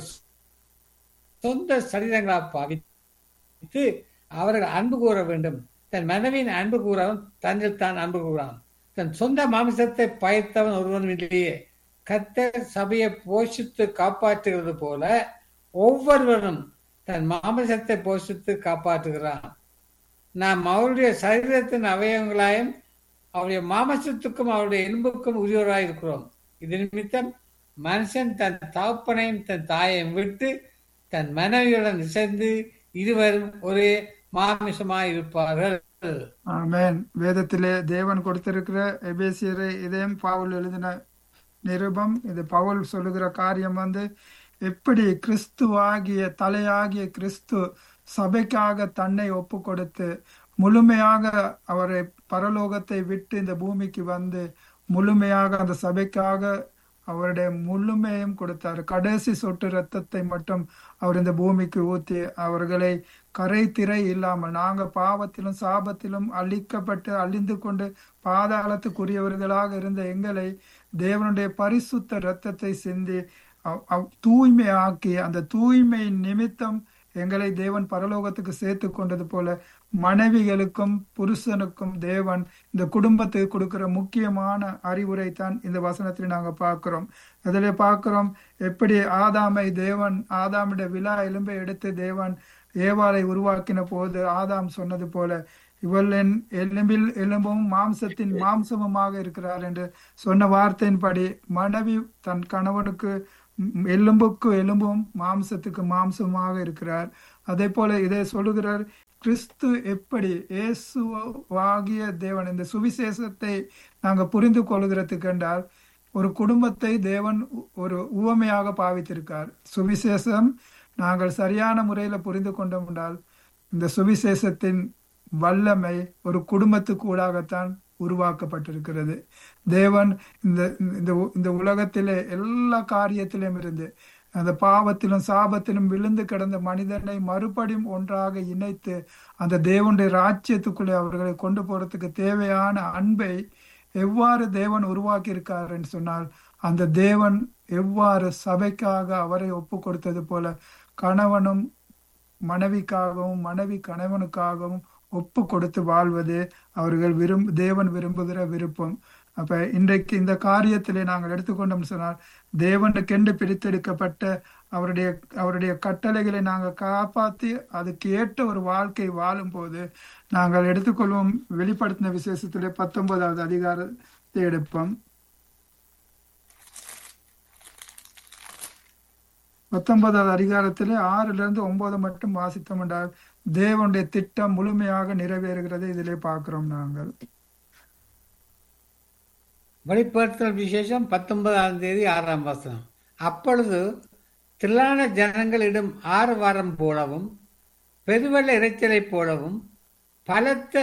சொந்த சரீரங்களாக பாவித்து அவர்கள் அன்பு கூற வேண்டும் தன் மனைவியின் அன்பு கூறவன் தன்னில் தான் அன்பு கூறான் தன் சொந்த மாமிசத்தை பயத்தவன் ஒருவன் இல்லையே கத்தர் சபையை போஷித்து காப்பாற்றுகிறது போல ஒவ்வொருவரும் தன் மாமிசத்தை போஷித்து காப்பாற்றுகிறான் நாம் அவருடைய சரீரத்தின் அவயவங்களாயும் அவருடைய மாமசத்துக்கும் அவருடைய எலும்புக்கும் உரியவராக இருக்கிறோம் இது நிமித்தம் மனுஷன் தன் தகப்பனையும் தன் தாயையும் விட்டு தன் மனைவியுடன் சேர்ந்து இருவரும் ஒரே மாமிசமாய் இருப்பார்கள் ஆமேன் வேதத்திலே தேவன் கொடுத்திருக்கிற எபேசியரை இதையும் பவுல் எழுதின நிருபம் இது பவுல் சொல்லுகிற காரியம் வந்து எப்படி கிறிஸ்துவாகிய தலையாகிய கிறிஸ்து சபைக்காக தன்னை ஒப்பு கொடுத்து முழுமையாக அவரை பரலோகத்தை விட்டு இந்த பூமிக்கு வந்து முழுமையாக அந்த சபைக்காக அவருடைய முழுமையும் கொடுத்தார் கடைசி சொட்டு ரத்தத்தை மட்டும் அவர் இந்த பூமிக்கு ஊத்தி அவர்களை கரை திரை இல்லாமல் நாங்க பாவத்திலும் சாபத்திலும் அழிக்கப்பட்டு அழிந்து கொண்டு பாதாளத்துக்குரியவர்களாக இருந்த எங்களை தேவனுடைய பரிசுத்த ரத்தத்தை சிந்தி தூய்மையாக்கி அந்த தூய்மை நிமித்தம் எங்களை தேவன் பரலோகத்துக்கு சேர்த்து கொண்டது போல மனைவிகளுக்கும் புருஷனுக்கும் தேவன் இந்த குடும்பத்துக்கு கொடுக்கிற முக்கியமான அறிவுரை தான் இந்த வசனத்தில் நாங்க பார்க்கிறோம் அதில் பார்க்கிறோம் எப்படி ஆதாமை தேவன் ஆதாமுடைய விழா எலும்பை எடுத்து தேவன் ஏவாளை உருவாக்கின போது ஆதாம் சொன்னது போல இவள் என் எலும்பில் எலும்பும் மாம்சத்தின் மாம்சமுமாக இருக்கிறார் என்று சொன்ன வார்த்தையின்படி மனைவி தன் கணவனுக்கு ம், எலும்புக்கு எலும்பும் மாம்சத்துக்கு மாம்சமாக இருக்கிறார் அதே போல இதை சொல்லுகிறார் கிறிஸ்து எப்படி இயேசுவாகிய தேவன் இந்த சுவிசேஷத்தை நாங்கள் புரிந்து கொள்கிறதுக்கு என்றால் ஒரு குடும்பத்தை தேவன் உ- ஒரு உவமையாக பாவித்திருக்கார் சுவிசேஷம் நாங்கள் சரியான முறையில் புரிந்து கொண்டோம் என்றால் இந்த சுவிசேஷத்தின் வல்லமை ஒரு குடும்பத்துக்கு ஊடாகத்தான் உருவாக்கப்பட்டிருக்கிறது தேவன் இந்த இந்த உ- இந்த உலகத்திலே எல்லா காரியத்திலும் இருந்து அந்த பாவத்திலும் சாபத்திலும் விழுந்து கிடந்த மனிதனை மறுபடியும் ஒன்றாக இணைத்து அந்த தேவனுடைய ராஜ்யத்துக்குள்ளே அவர்களை கொண்டு போறதுக்கு தேவையான அன்பை எவ்வாறு தேவன் உருவாக்கி இருக்கார் என்று சொன்னால் அந்த தேவன் எவ்வாறு சபைக்காக அவரை ஒப்பு கொடுத்தது போல கணவனும் மனைவிக்காகவும் மனைவி கணவனுக்காகவும் ஒப்பு கொடுத்து வாழ்வது அவர்கள் விரும் தேவன் விரும்புகிற விருப்பம் அப்ப இன்றைக்கு இந்த காரியத்திலே நாங்கள் எடுத்துக்கொண்டோம் சொன்னால் தேவனுக்கென்று பிரித்தெடுக்கப்பட்ட அவருடைய அவருடைய கட்டளைகளை நாங்கள் காப்பாற்றி அதுக்கு ஏற்ற ஒரு வாழ்க்கை வாழும் போது நாங்கள் எடுத்துக்கொள்வோம் வெளிப்படுத்தின விசேஷத்திலே பத்தொன்பதாவது அதிகாரத்தை எடுப்போம் பத்தொன்பதாவது அதிகாரத்திலே ஆறுல இருந்து ஒன்பது மட்டும் வாசித்தோம் என்றால் தேவனுடைய திட்டம் முழுமையாக நிறைவேறுகிறதை இதிலே பார்க்கிறோம் நாங்கள் வெளிப்படுத்தல் விசேஷம் பத்தொன்பதாம் தேதி ஆறாம் வசனம் அப்பொழுது திரளான ஜனங்களிடம் ஆறு வாரம் போலவும் பெருவெள்ள இரைச்சலை போலவும் பலத்த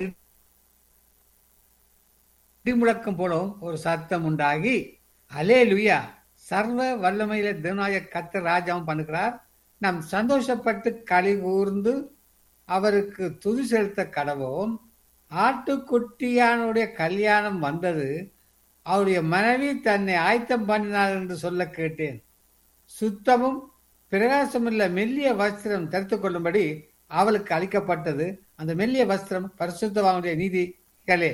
இடிமுழக்கம் போலவும் ஒரு சத்தம் உண்டாகி அலே லுயா சர்வ வல்லமையில தேவனாய கத்த ராஜாவும் பண்ணுகிறார் நாம் சந்தோஷப்பட்டு களி கூர்ந்து அவருக்கு துதி செலுத்த கடவோம் ஆட்டுக்குட்டியானுடைய கல்யாணம் வந்தது அவருடைய மனைவி தன்னை ஆயத்தம் பண்ணினார் என்று சொல்ல கேட்டேன் சுத்தமும் பிரகாசமுள்ள மெல்லிய வஸ்திரம் தரித்து கொள்ளும்படி அவளுக்கு அளிக்கப்பட்டது அந்த மெல்லிய வஸ்திரம் பரிசுத்தவானுடைய நீதிகளே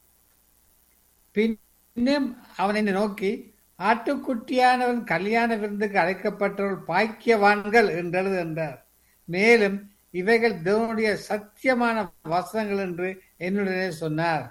பின்னும் அவன் என்னை நோக்கி ஆட்டுக்குட்டியானவன் கல்யாண விருந்துக்கு அழைக்கப்பட்டவர்கள் பாக்கியவான்கள் என்றது என்றார் மேலும் இவைகள் தேவனுடைய சத்தியமான வசனங்கள் என்று என்னுடனே சொன்னார்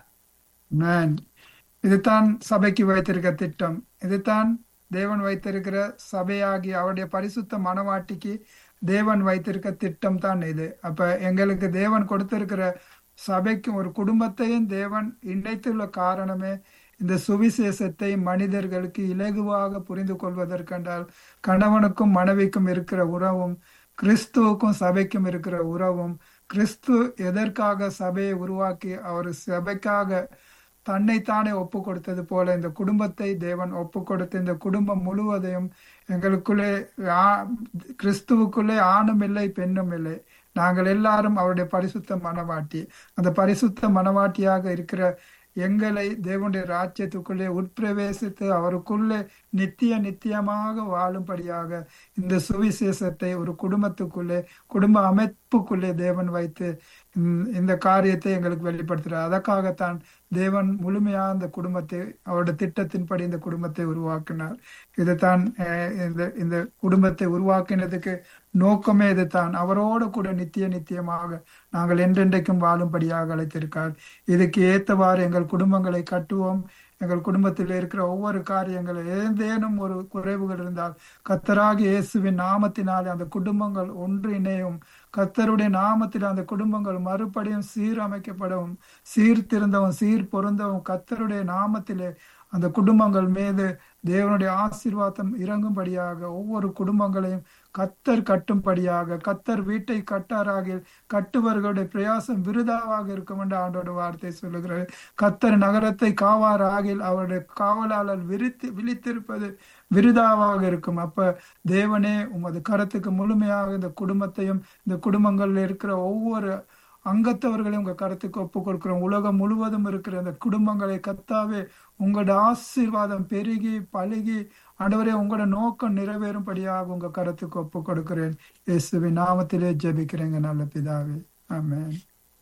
Amen. இதுதான் சபைக்கு வைத்திருக்க திட்டம் இதுதான் தேவன் வைத்திருக்கிற சபையாகி அவருடைய பரிசுத்த மனவாட்டிக்கு தேவன் வைத்திருக்க திட்டம் தான் இது அப்ப எங்களுக்கு தேவன் கொடுத்திருக்கிற சபைக்கு ஒரு குடும்பத்தையும் தேவன் இணைத்துள்ள காரணமே இந்த சுவிசேஷத்தை மனிதர்களுக்கு இலகுவாக புரிந்து கொள்வதற்கென்றால் கணவனுக்கும் மனைவிக்கும் இருக்கிற உறவும் கிறிஸ்துவுக்கும் சபைக்கும் இருக்கிற உறவும் கிறிஸ்து எதற்காக சபையை உருவாக்கி அவர் சபைக்காக தன்னைத்தானே ஒப்பு கொடுத்தது போல இந்த குடும்பத்தை தேவன் ஒப்பு கொடுத்து இந்த குடும்பம் முழுவதையும் எங்களுக்குள்ளே ஆ- கிறிஸ்துவுக்குள்ளே ஆணும் இல்லை பெண்ணும் இல்லை நாங்கள் எல்லாரும் அவருடைய பரிசுத்த மனவாட்டி அந்த பரிசுத்த மனவாட்டியாக இருக்கிற எங்களை தேவனுடைய ராஜ்யத்துக்குள்ளே உட்பிரவேசித்து அவருக்குள்ளே நித்திய நித்தியமாக வாழும்படியாக இந்த சுவிசேஷத்தை ஒரு குடும்பத்துக்குள்ளே குடும்ப அமைப்புக்குள்ளே தேவன் வைத்து இந்த- இந்த காரியத்தை எங்களுக்கு வெளிப்படுத்துகிறார் அதற்காகத்தான் தேவன் முழுமையா இந்த குடும்பத்தை அவருடைய திட்டத்தின்படி இந்த குடும்பத்தை உருவாக்கினார் இதுதான் அஹ், இந்த இந்த குடும்பத்தை உருவாக்கினதுக்கு நோக்கமே இதுதான் அவரோடு கூட நித்திய நித்தியமாக நாங்கள் என்றென்றைக்கும் வாழும்படியாக அழைத்திருக்கார் இதுக்கு ஏத்தவாறு எங்கள் குடும்பங்களை கட்டுவோம் எங்கள் குடும்பத்தில் இருக்கிற ஒவ்வொரு காரியங்கள் ஏதேனும் ஒரு குறைவுகள் இருந்தால் கத்தராகி இயேசுவின் நாமத்தினாலே அந்த குடும்பங்கள் ஒன்றிணையும் கத்தருடைய நாமத்தில் அந்த குடும்பங்கள் மறுபடியும் சீரமைக்கப்படவும் சீர்திருந்தவும் சீர் பொருந்தவும் கத்தருடைய நாமத்திலே அந்த குடும்பங்கள் மீது தேவனுடைய ஆசீர்வாதம் இறங்கும்படியாக ஒவ்வொரு குடும்பங்களையும் கத்தர் கட்டும்படியாக கத்தர் வீட்டை கட்டாராகில் கட்டுவர்களுடைய பிரயாசம் விருதாவாக இருக்கும் என்று ஆண்டோட வார்த்தை சொல்லுகிறது கத்தர் நகரத்தை காவாராகில் அவருடைய காவலாளர் விரித்து விழித்திருப்பது விருதாவாக இருக்கும் அப்ப தேவனே உமது கரத்துக்கு முழுமையாக இந்த குடும்பத்தையும் இந்த குடும்பங்கள்ல இருக்கிற ஒவ்வொரு அங்கத்தவர்களையும் உங்க கருத்துக்கு ஒப்பு கொடுக்கிறோம் உலகம் முழுவதும் இருக்கிற இந்த குடும்பங்களை கத்தாவே உங்களோட ஆசீர்வாதம் பெருகி பழுகி ஆண்டவரே உங்களோட நோக்கம் நிறைவேறும்படியாக உங்க கருத்துக்கு ஒப்பு கொடுக்கிறேன் இயேசுவின் நாமத்திலே ஜெபிக்கிறேங்க நல்ல பிதாவே ஆமென்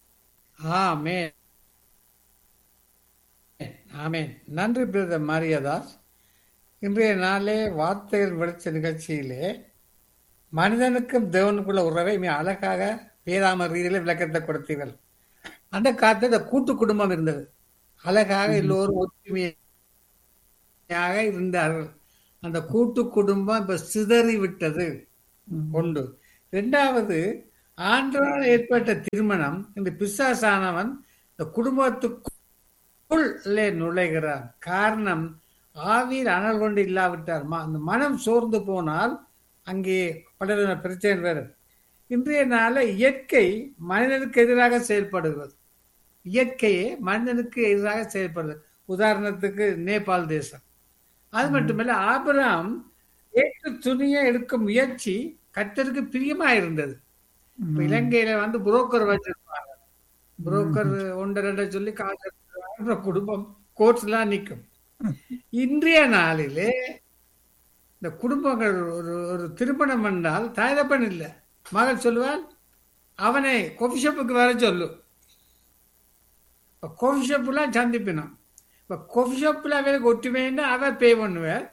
ஆமென் ஆமென் நன்றி பிரதர் மாரியாதாஸ் இன்றைய நாளே வார்த்தைகள் வெளிச்ச நிகழ்ச்சியிலே மனிதனுக்கும் தேவனுக்குள்ள உறவை மிக அழகாக வேதாம ரீதியில விளக்கத்தை கொடுத்தீர்கள் அந்த காலத்துல இந்த கூட்டு குடும்பம் இருந்தது அழகாக எல்லோரும் ஒற்றுமையாக இருந்தார்கள் அந்த கூட்டு குடும்பம் இப்ப சிதறி விட்டது ஒன்று இரண்டாவது ஆண்டவரால் ஏற்பட்ட திருமணம் இந்த பிசாசானவன் இந்த குடும்பத்துக்குள்ளே நுழைகிறான் காரணம் ஆவியில் அனல் கொண்டு இல்லாவிட்டார் ம- அந்த மனம் சோர்ந்து போனால் அங்கே பல பிரச்சனை வேறு இன்றைய நாள இயற்கை மனிதனுக்கு எதிராக செயல்படுகிறது இயற்கையே மனிதனுக்கு எதிராக செயல்படுது உதாரணத்துக்கு நேபாள் தேசம் அது மட்டுமல்ல ஆபிரகாம் ஏற்று துணியை எடுக்கும் முயற்சி கர்த்தருக்கு பிரியமா இருந்தது இப்ப இலங்கையில வந்து புரோக்கர் வச்சிருப்பாங்க புரோக்கர் ஒன்று ரெண்டு சொல்லி காசு எடுத்துருவாங்க. அப்புறம் குடும்பம் கோர்ட்ஸ்லாம் நிற்கும் இன்றைய நாளிலே இந்த குடும்பங்கள் ஒரு ஒரு திருமணம் பண்ணால் தாயதப்பன் இல்லை மகள் சொல்லுவாள் அவனை கொஃபி ஷாப்புக்கு வர சொல்லு இப்போ கொஃபி ஷாப்புலாம் சந்திப்பினான் இப்போ கொஃபி ஷாப்பில் அவருக்கு ஒற்றுமைன்னா அவ பே பண்ணுவேன்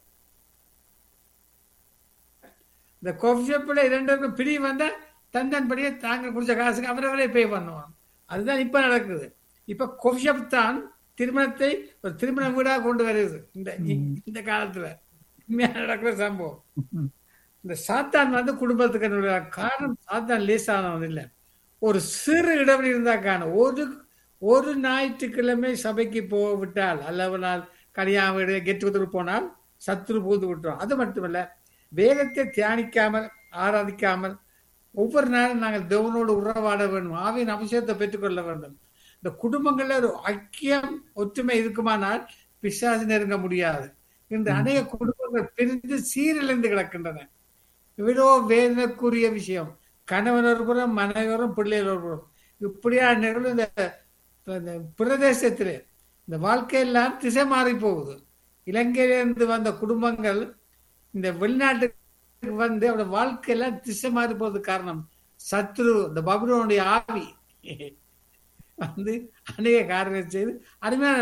இந்த கொஃபி ஷாப்பில் இரண்டு பிரி வந்தால் தந்தன் படியே தாங்க குடிச்ச காசுக்கு அவரவரே பே பண்ணுவான் அதுதான் இப்போ நடக்குது இப்போ கொஃபி ஷாப் தான் திருமணத்தை ஒரு திருமண வீடாக கொண்டு வருது இந்த இந்த காலத்துல உண்மையா நடக்கிற சம்பவம் இந்த சாத்தான் வந்து குடும்பத்துக்கு நுழைய காரணம் சாத்தான் லேசானவன் இல்லை ஒரு சிறு இடைவெளி இருந்தா காணும் ஒரு ஒரு ஞாயிற்றுக்கிழமை சபைக்கு போவிட்டால் அல்லவனால் கல்யாண வீடு கெட்டு கொடுத்துட்டு போனால் சத்துரு பூந்து விட்டுரும் அது மட்டுமல்ல வேதத்தை தியானிக்காமல் ஆராதிக்காமல் ஒவ்வொரு நாளும் நாங்கள் தேவனோடு உறவாட வேண்டும் ஆவியின் அபிஷேகத்தை பெற்றுக்கொள்ள வேண்டும் இந்த குடும்பங்கள்ல ஒரு ஐக்கியம் ஒற்றுமை இருக்குமானால் பிசாசு நெருங்க முடியாது இன்று அநேக குடும்பங்கள் பிரிந்து சீரழிந்து கிடக்கின்றன இவ்வளோ வேதனைக்குரிய விஷயம் கணவன் ஒரு புறம் மனைவி ஒரு பிள்ளைகள் ஒரு புறம் இப்படியா நிகழ்வு இந்த இந்த பிரதேசத்திலே இந்த வாழ்க்கையெல்லாம் திசை மாறி போகுது இலங்கையிலிருந்து வந்த குடும்பங்கள் இந்த வெளிநாட்டுக்கு வந்து அவரோட வாழ்க்கையெல்லாம் திசை மாறி போறது காரணம் சத்ரு இந்த பபுரோனுடைய ஆவி வந்து அநேக காரியங்கள் செய்து அருமையான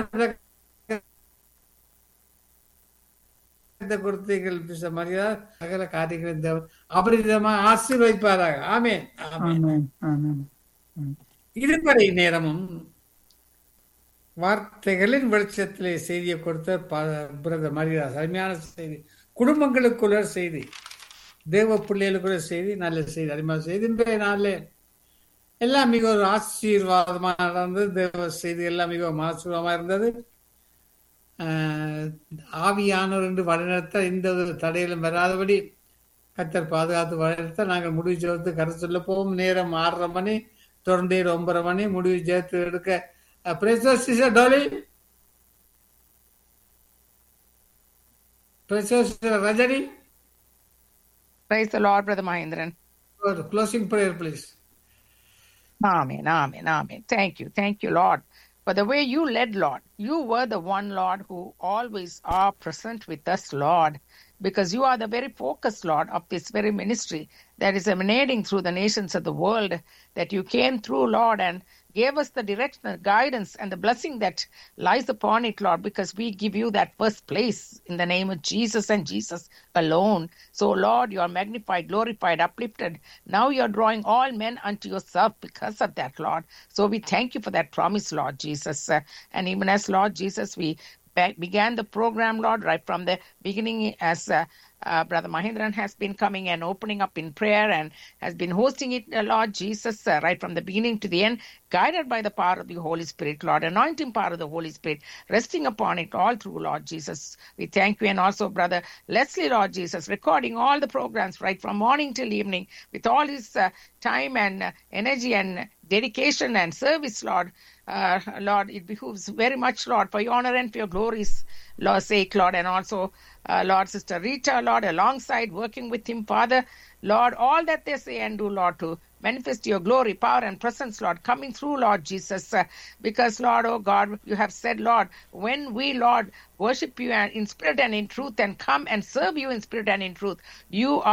கொடுத்தீர்கள் பிச மரியாதை சகல காரியங்களும் தேவன் அபரிதமா ஆசீர்வதிப்பாராக ஆமே ஆமே ஆமென் ஆமென் இதுவரை நேரமும் வார்த்தைகளின் வெளிச்சத்திலே செய்தியை கொடுத்த ப- பிரதர் மரியாதை அருமையான செய்தி குடும்பங்களுக்குள்ள செய்தி தேவ பிள்ளைகளுக்குள்ள செய்தி நல்ல செய்தி அருமையான செய்தி இன்றைய நாளில் எல்லாம் மிக ஒரு ஆசீர்வாதமா நடந்தது தேவ செய்தி எல்லாம் மிகவும் ஆசீர்வாதமா இருந்தது ஆஹ் ஆவியானவர் என்று வழிநடத்த எந்த ஒரு தடையிலும் வராதபடி கத்தர் பாதுகாத்து வழிநடத்த நாங்கள் முடிவு சேர்த்து கருத்து சொல்ல போவோம் நேரம் ஆறரை மணி தொடர்ந்து ஒன்பரை மணி முடிவு சேர்த்து எடுக்க பிரேசஸ் டோலி பிரேசஸ் ரஜனி Praise the Lord, Brother Mahindran. Closing prayer please Amen, amen, amen. Thank you, thank you, Lord, for the way you led, Lord. You were the one, Lord, who always are present with us, Lord, because you are the very focus, Lord, of this very ministry that is emanating through the nations of the world, that you came through, Lord, and gave us the direction, the guidance, and the blessing that lies upon it, Lord, because we give you that first place in the name of Jesus and Jesus alone. So, Lord, you are magnified, glorified, uplifted. Now you're drawing all men unto yourself because of that, Lord. So we thank you for that promise, Lord Jesus. Uh, and even as Lord Jesus, we be- began the program, Lord, right from the beginning as uh, uh, Brother Mahindran has been coming and opening up in prayer and has been hosting it, uh, Lord Jesus, uh, right from the beginning to the end, guided by the power of the Holy Spirit, Lord, anointing power of the Holy Spirit, resting upon it all through, Lord Jesus. We thank you. And also, Brother Leslie, Lord Jesus, recording all the programs right from morning till evening with all his uh, time and uh, energy and dedication and service, Lord. Uh, Lord, it behooves very much, Lord, for your honor and for your glory's Lord's sake, Lord, and also, uh, Lord, Sister Rita, Lord, alongside working with him, Father, Lord, all that they say and do, Lord, to manifest your glory, power, and presence, Lord, coming through, Lord Jesus, uh, because, Lord, oh God, you have said, Lord, when we, Lord, worship you and in spirit and in truth and come and serve you in spirit and in truth, you are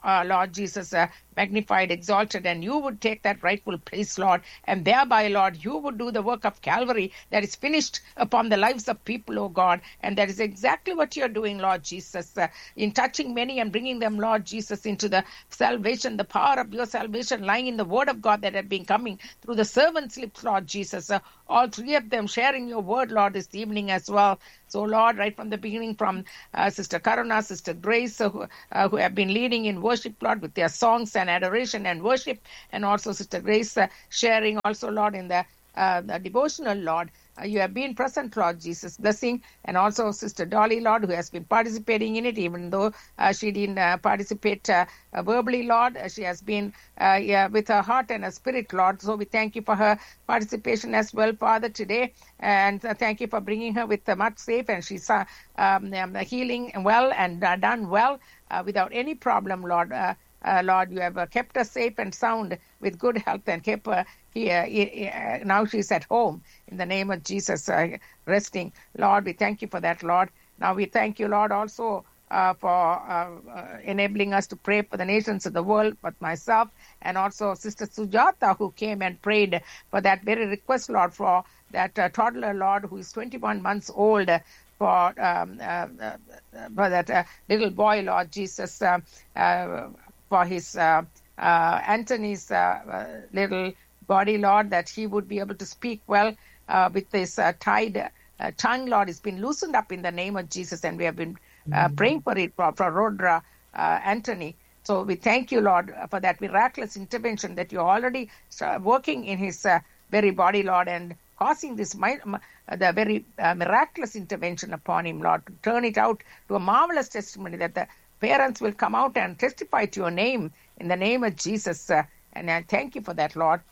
uh, Lord Jesus, uh, magnified, exalted, and you would take that rightful place, Lord, and thereby, Lord, you would do the work of Calvary that is finished upon the lives of people, oh God, and that is exactly what you're doing, Lord Jesus, uh, in touching many and bringing them, Lord Jesus, into the salvation, the power of your salvation lying in the word of God that had been coming through the servant's lips, Lord Jesus. Uh, all three of them sharing your word, Lord, this evening as well. So, Lord, right from the beginning, from uh, Sister Karuna, Sister Grace, uh, who, uh, who have been leading in worship, Lord, with their songs and adoration and worship, and also Sister Grace uh, sharing also, Lord, in the, uh, the devotional, Lord. Uh, you have been present, Lord Jesus, blessing, and also Sister Dolly, Lord, who has been participating in it, even though uh, she didn't uh, participate uh, uh, verbally, Lord. Uh, she has been uh, yeah, with her heart and her spirit, Lord. So we thank you for her participation as well, Father, today. And uh, thank you for bringing her with uh, much safe and she's uh, um, um, healing well and uh, done well uh, without any problem, Lord. Uh, uh, Lord, you have uh, kept us safe and sound with good health and kept her here. Uh, now she's at home in the name of Jesus, uh, resting. Lord, we thank you for that, Lord. Now we thank you, Lord, also uh, for uh, uh, enabling us to pray for the nations of the world, but myself and also Sister Sujata, who came and prayed for that very request, Lord, for that uh, toddler, Lord, who is 21 months old. For um, uh, uh, for that uh, little boy, Lord Jesus, uh, uh, for his uh, uh, Anthony's uh, uh, little body, Lord, that he would be able to speak well uh, with this uh, tied uh, tongue, Lord. It's been loosened up in the name of Jesus, and we have been uh, praying for it for, for Rodra uh, Anthony. So we thank you, Lord, for that miraculous intervention that you're already uh, working in his uh, very body, Lord, and causing this mi- m- uh, the very uh, miraculous intervention upon him, Lord, to turn it out to a marvelous testimony that the parents will come out and testify to your name in the name of Jesus. Uh, and I thank you for that, Lord.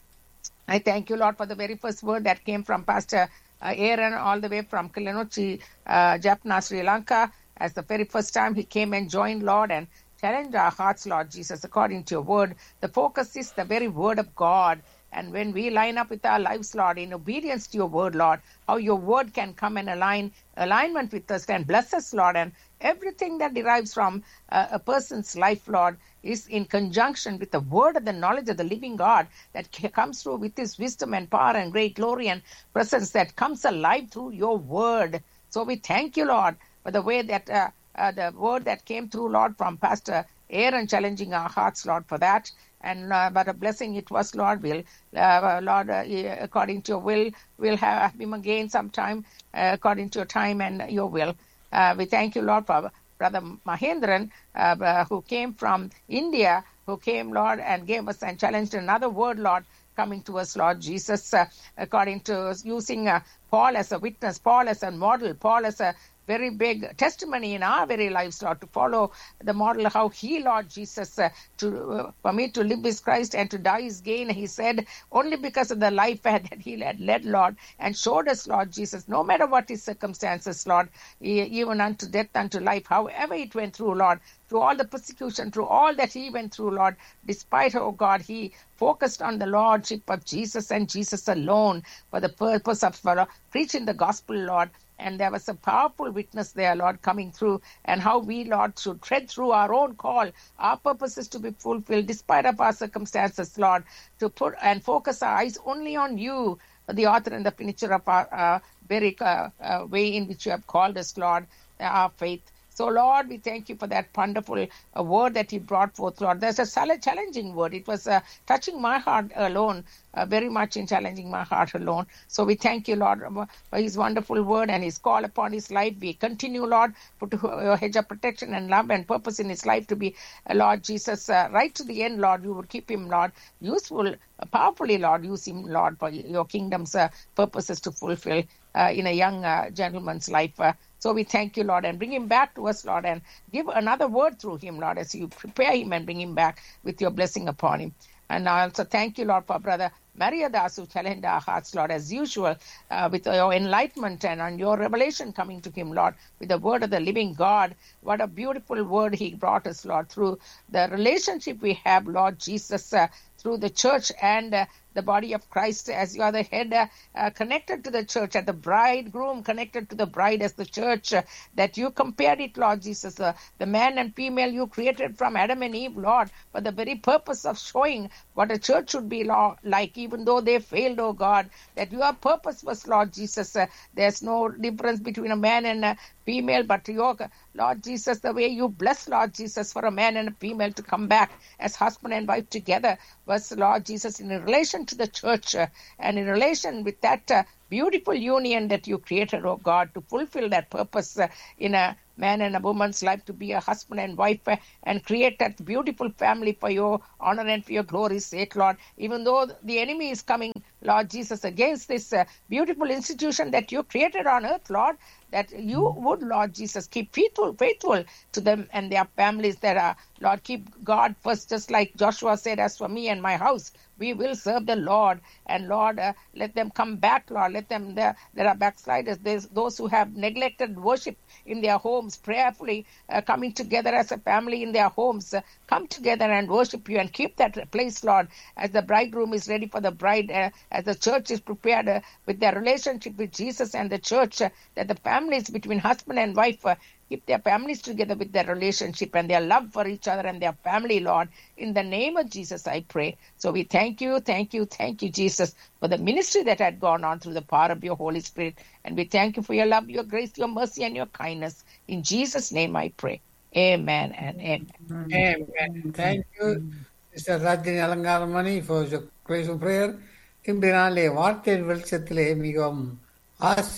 I thank you, Lord, for the very first word that came from Pastor uh, Aaron all the way from Kilinochi, uh, Jaffna, Sri Lanka. As the very first time he came and joined, Lord, and challenged our hearts, Lord Jesus, according to your word. The focus is the very word of God. And when we line up with our lives, Lord, in obedience to your word, Lord, how your word can come and align alignment with us and bless us, Lord, and everything that derives from uh, a person's life, Lord, is in conjunction with the word of the knowledge of the living God that ca- comes through with his wisdom and power and great glory and presence that comes alive through your word. So we thank you, Lord, for the way that uh, uh, the word that came through, Lord, from Pastor Aaron challenging our hearts, Lord, for that. And uh, but a blessing it was, Lord. Will uh, Lord, uh, according to your will, we'll have him again sometime, uh, according to your time and your will. Uh, we thank you, Lord, for Brother Mahendran, uh, uh, who came from India, who came, Lord, and gave us and challenged another word, Lord, coming to us, Lord Jesus, uh, according to using uh, Paul as a witness, Paul as a model, Paul as a very big testimony in our very lives, Lord, to follow the model how He, Lord Jesus, uh, to uh, for me to live is Christ and to die is gain. He said only because of the life that He had led, Lord, and showed us, Lord Jesus, no matter what His circumstances, Lord, e- even unto death, unto life, however it went through, Lord, through all the persecution, through all that He went through, Lord, despite, oh God, He focused on the Lordship of Jesus and Jesus alone for the purpose of for preaching the gospel, Lord. And there was a powerful witness there, Lord, coming through, and how we, Lord, should tread through our own call. Our purpose is to be fulfilled despite of our circumstances, Lord, to put and focus our eyes only on you, the author and the finisher of our uh, very uh, uh, way in which you have called us, Lord, our faith. So, Lord, we thank you for that wonderful uh, word that you brought forth, Lord. There's a sal- challenging word. It was uh, touching my heart alone, uh, very much in challenging my heart alone. So, we thank you, Lord, for his wonderful word and his call upon his life. We continue, Lord, put your hedge of protection and love and purpose in his life to be, uh, Lord Jesus, uh, right to the end, Lord. You would keep him, Lord, useful, uh, powerfully, Lord. Use him, Lord, for your kingdom's uh, purposes to fulfill uh, in a young uh, gentleman's life. Uh, so we thank you, Lord, and bring him back to us, Lord, and give another word through him, Lord, as you prepare him and bring him back with your blessing upon him. And I also thank you, Lord, for brother Maria Das, who challenged our hearts, Lord, as usual, uh, with your enlightenment and on your revelation coming to him, Lord, with the word of the living God. What a beautiful word he brought us, Lord, through the relationship we have, Lord Jesus, uh, through the church and uh, the body of Christ as you are the head uh, uh, connected to the church, at the bridegroom connected to the bride as the church, uh, that you compared it, Lord Jesus, uh, the man and female you created from Adam and Eve, Lord, for the very purpose of showing what a church should be Lord, like, even though they failed, oh God, that your purpose was, Lord Jesus. Uh, there's no difference between a man and a female, but your Lord Jesus, the way you bless, Lord Jesus, for a man and a female to come back as husband and wife together was, Lord Jesus, in relation to the church uh, and in relation with that uh, beautiful union that you created, oh God, to fulfill that purpose uh, in a man and a woman's life to be a husband and wife uh, and create that beautiful family for your honor and for your glory's sake, Lord. Even though the enemy is coming, Lord Jesus, against this uh, beautiful institution that you created on earth, Lord, that you would, Lord Jesus, keep faithful, faithful to them and their families that are, Lord, keep God first, just like Joshua said, as for me and my house, we will serve the Lord. And Lord, uh, let them come back, Lord. Let them, there, there are backsliders, there's those who have neglected worship in their homes, prayerfully uh, coming together as a family in their homes. Uh, come together and worship you and keep that place, Lord, as the bridegroom is ready for the bride, uh, as the church is prepared uh, with their relationship with Jesus and the church, uh, that the families between husband and wife uh, keep their families together with their relationship and their love for each other and their family, Lord. In the name of Jesus, I pray. So we thank you, thank you, thank you, Jesus, for the ministry that had gone on through the power of your Holy Spirit. And we thank you for your love, your grace, your mercy, and your kindness. In Jesus' name I pray. Amen and amen. Amen. Thank you, Mr. Rajini Alangaramani, for the grace of prayer. இன்றைய நாளிலே வார்த்தையின் வெளிச்சத்திலே மிகவும் ஆசி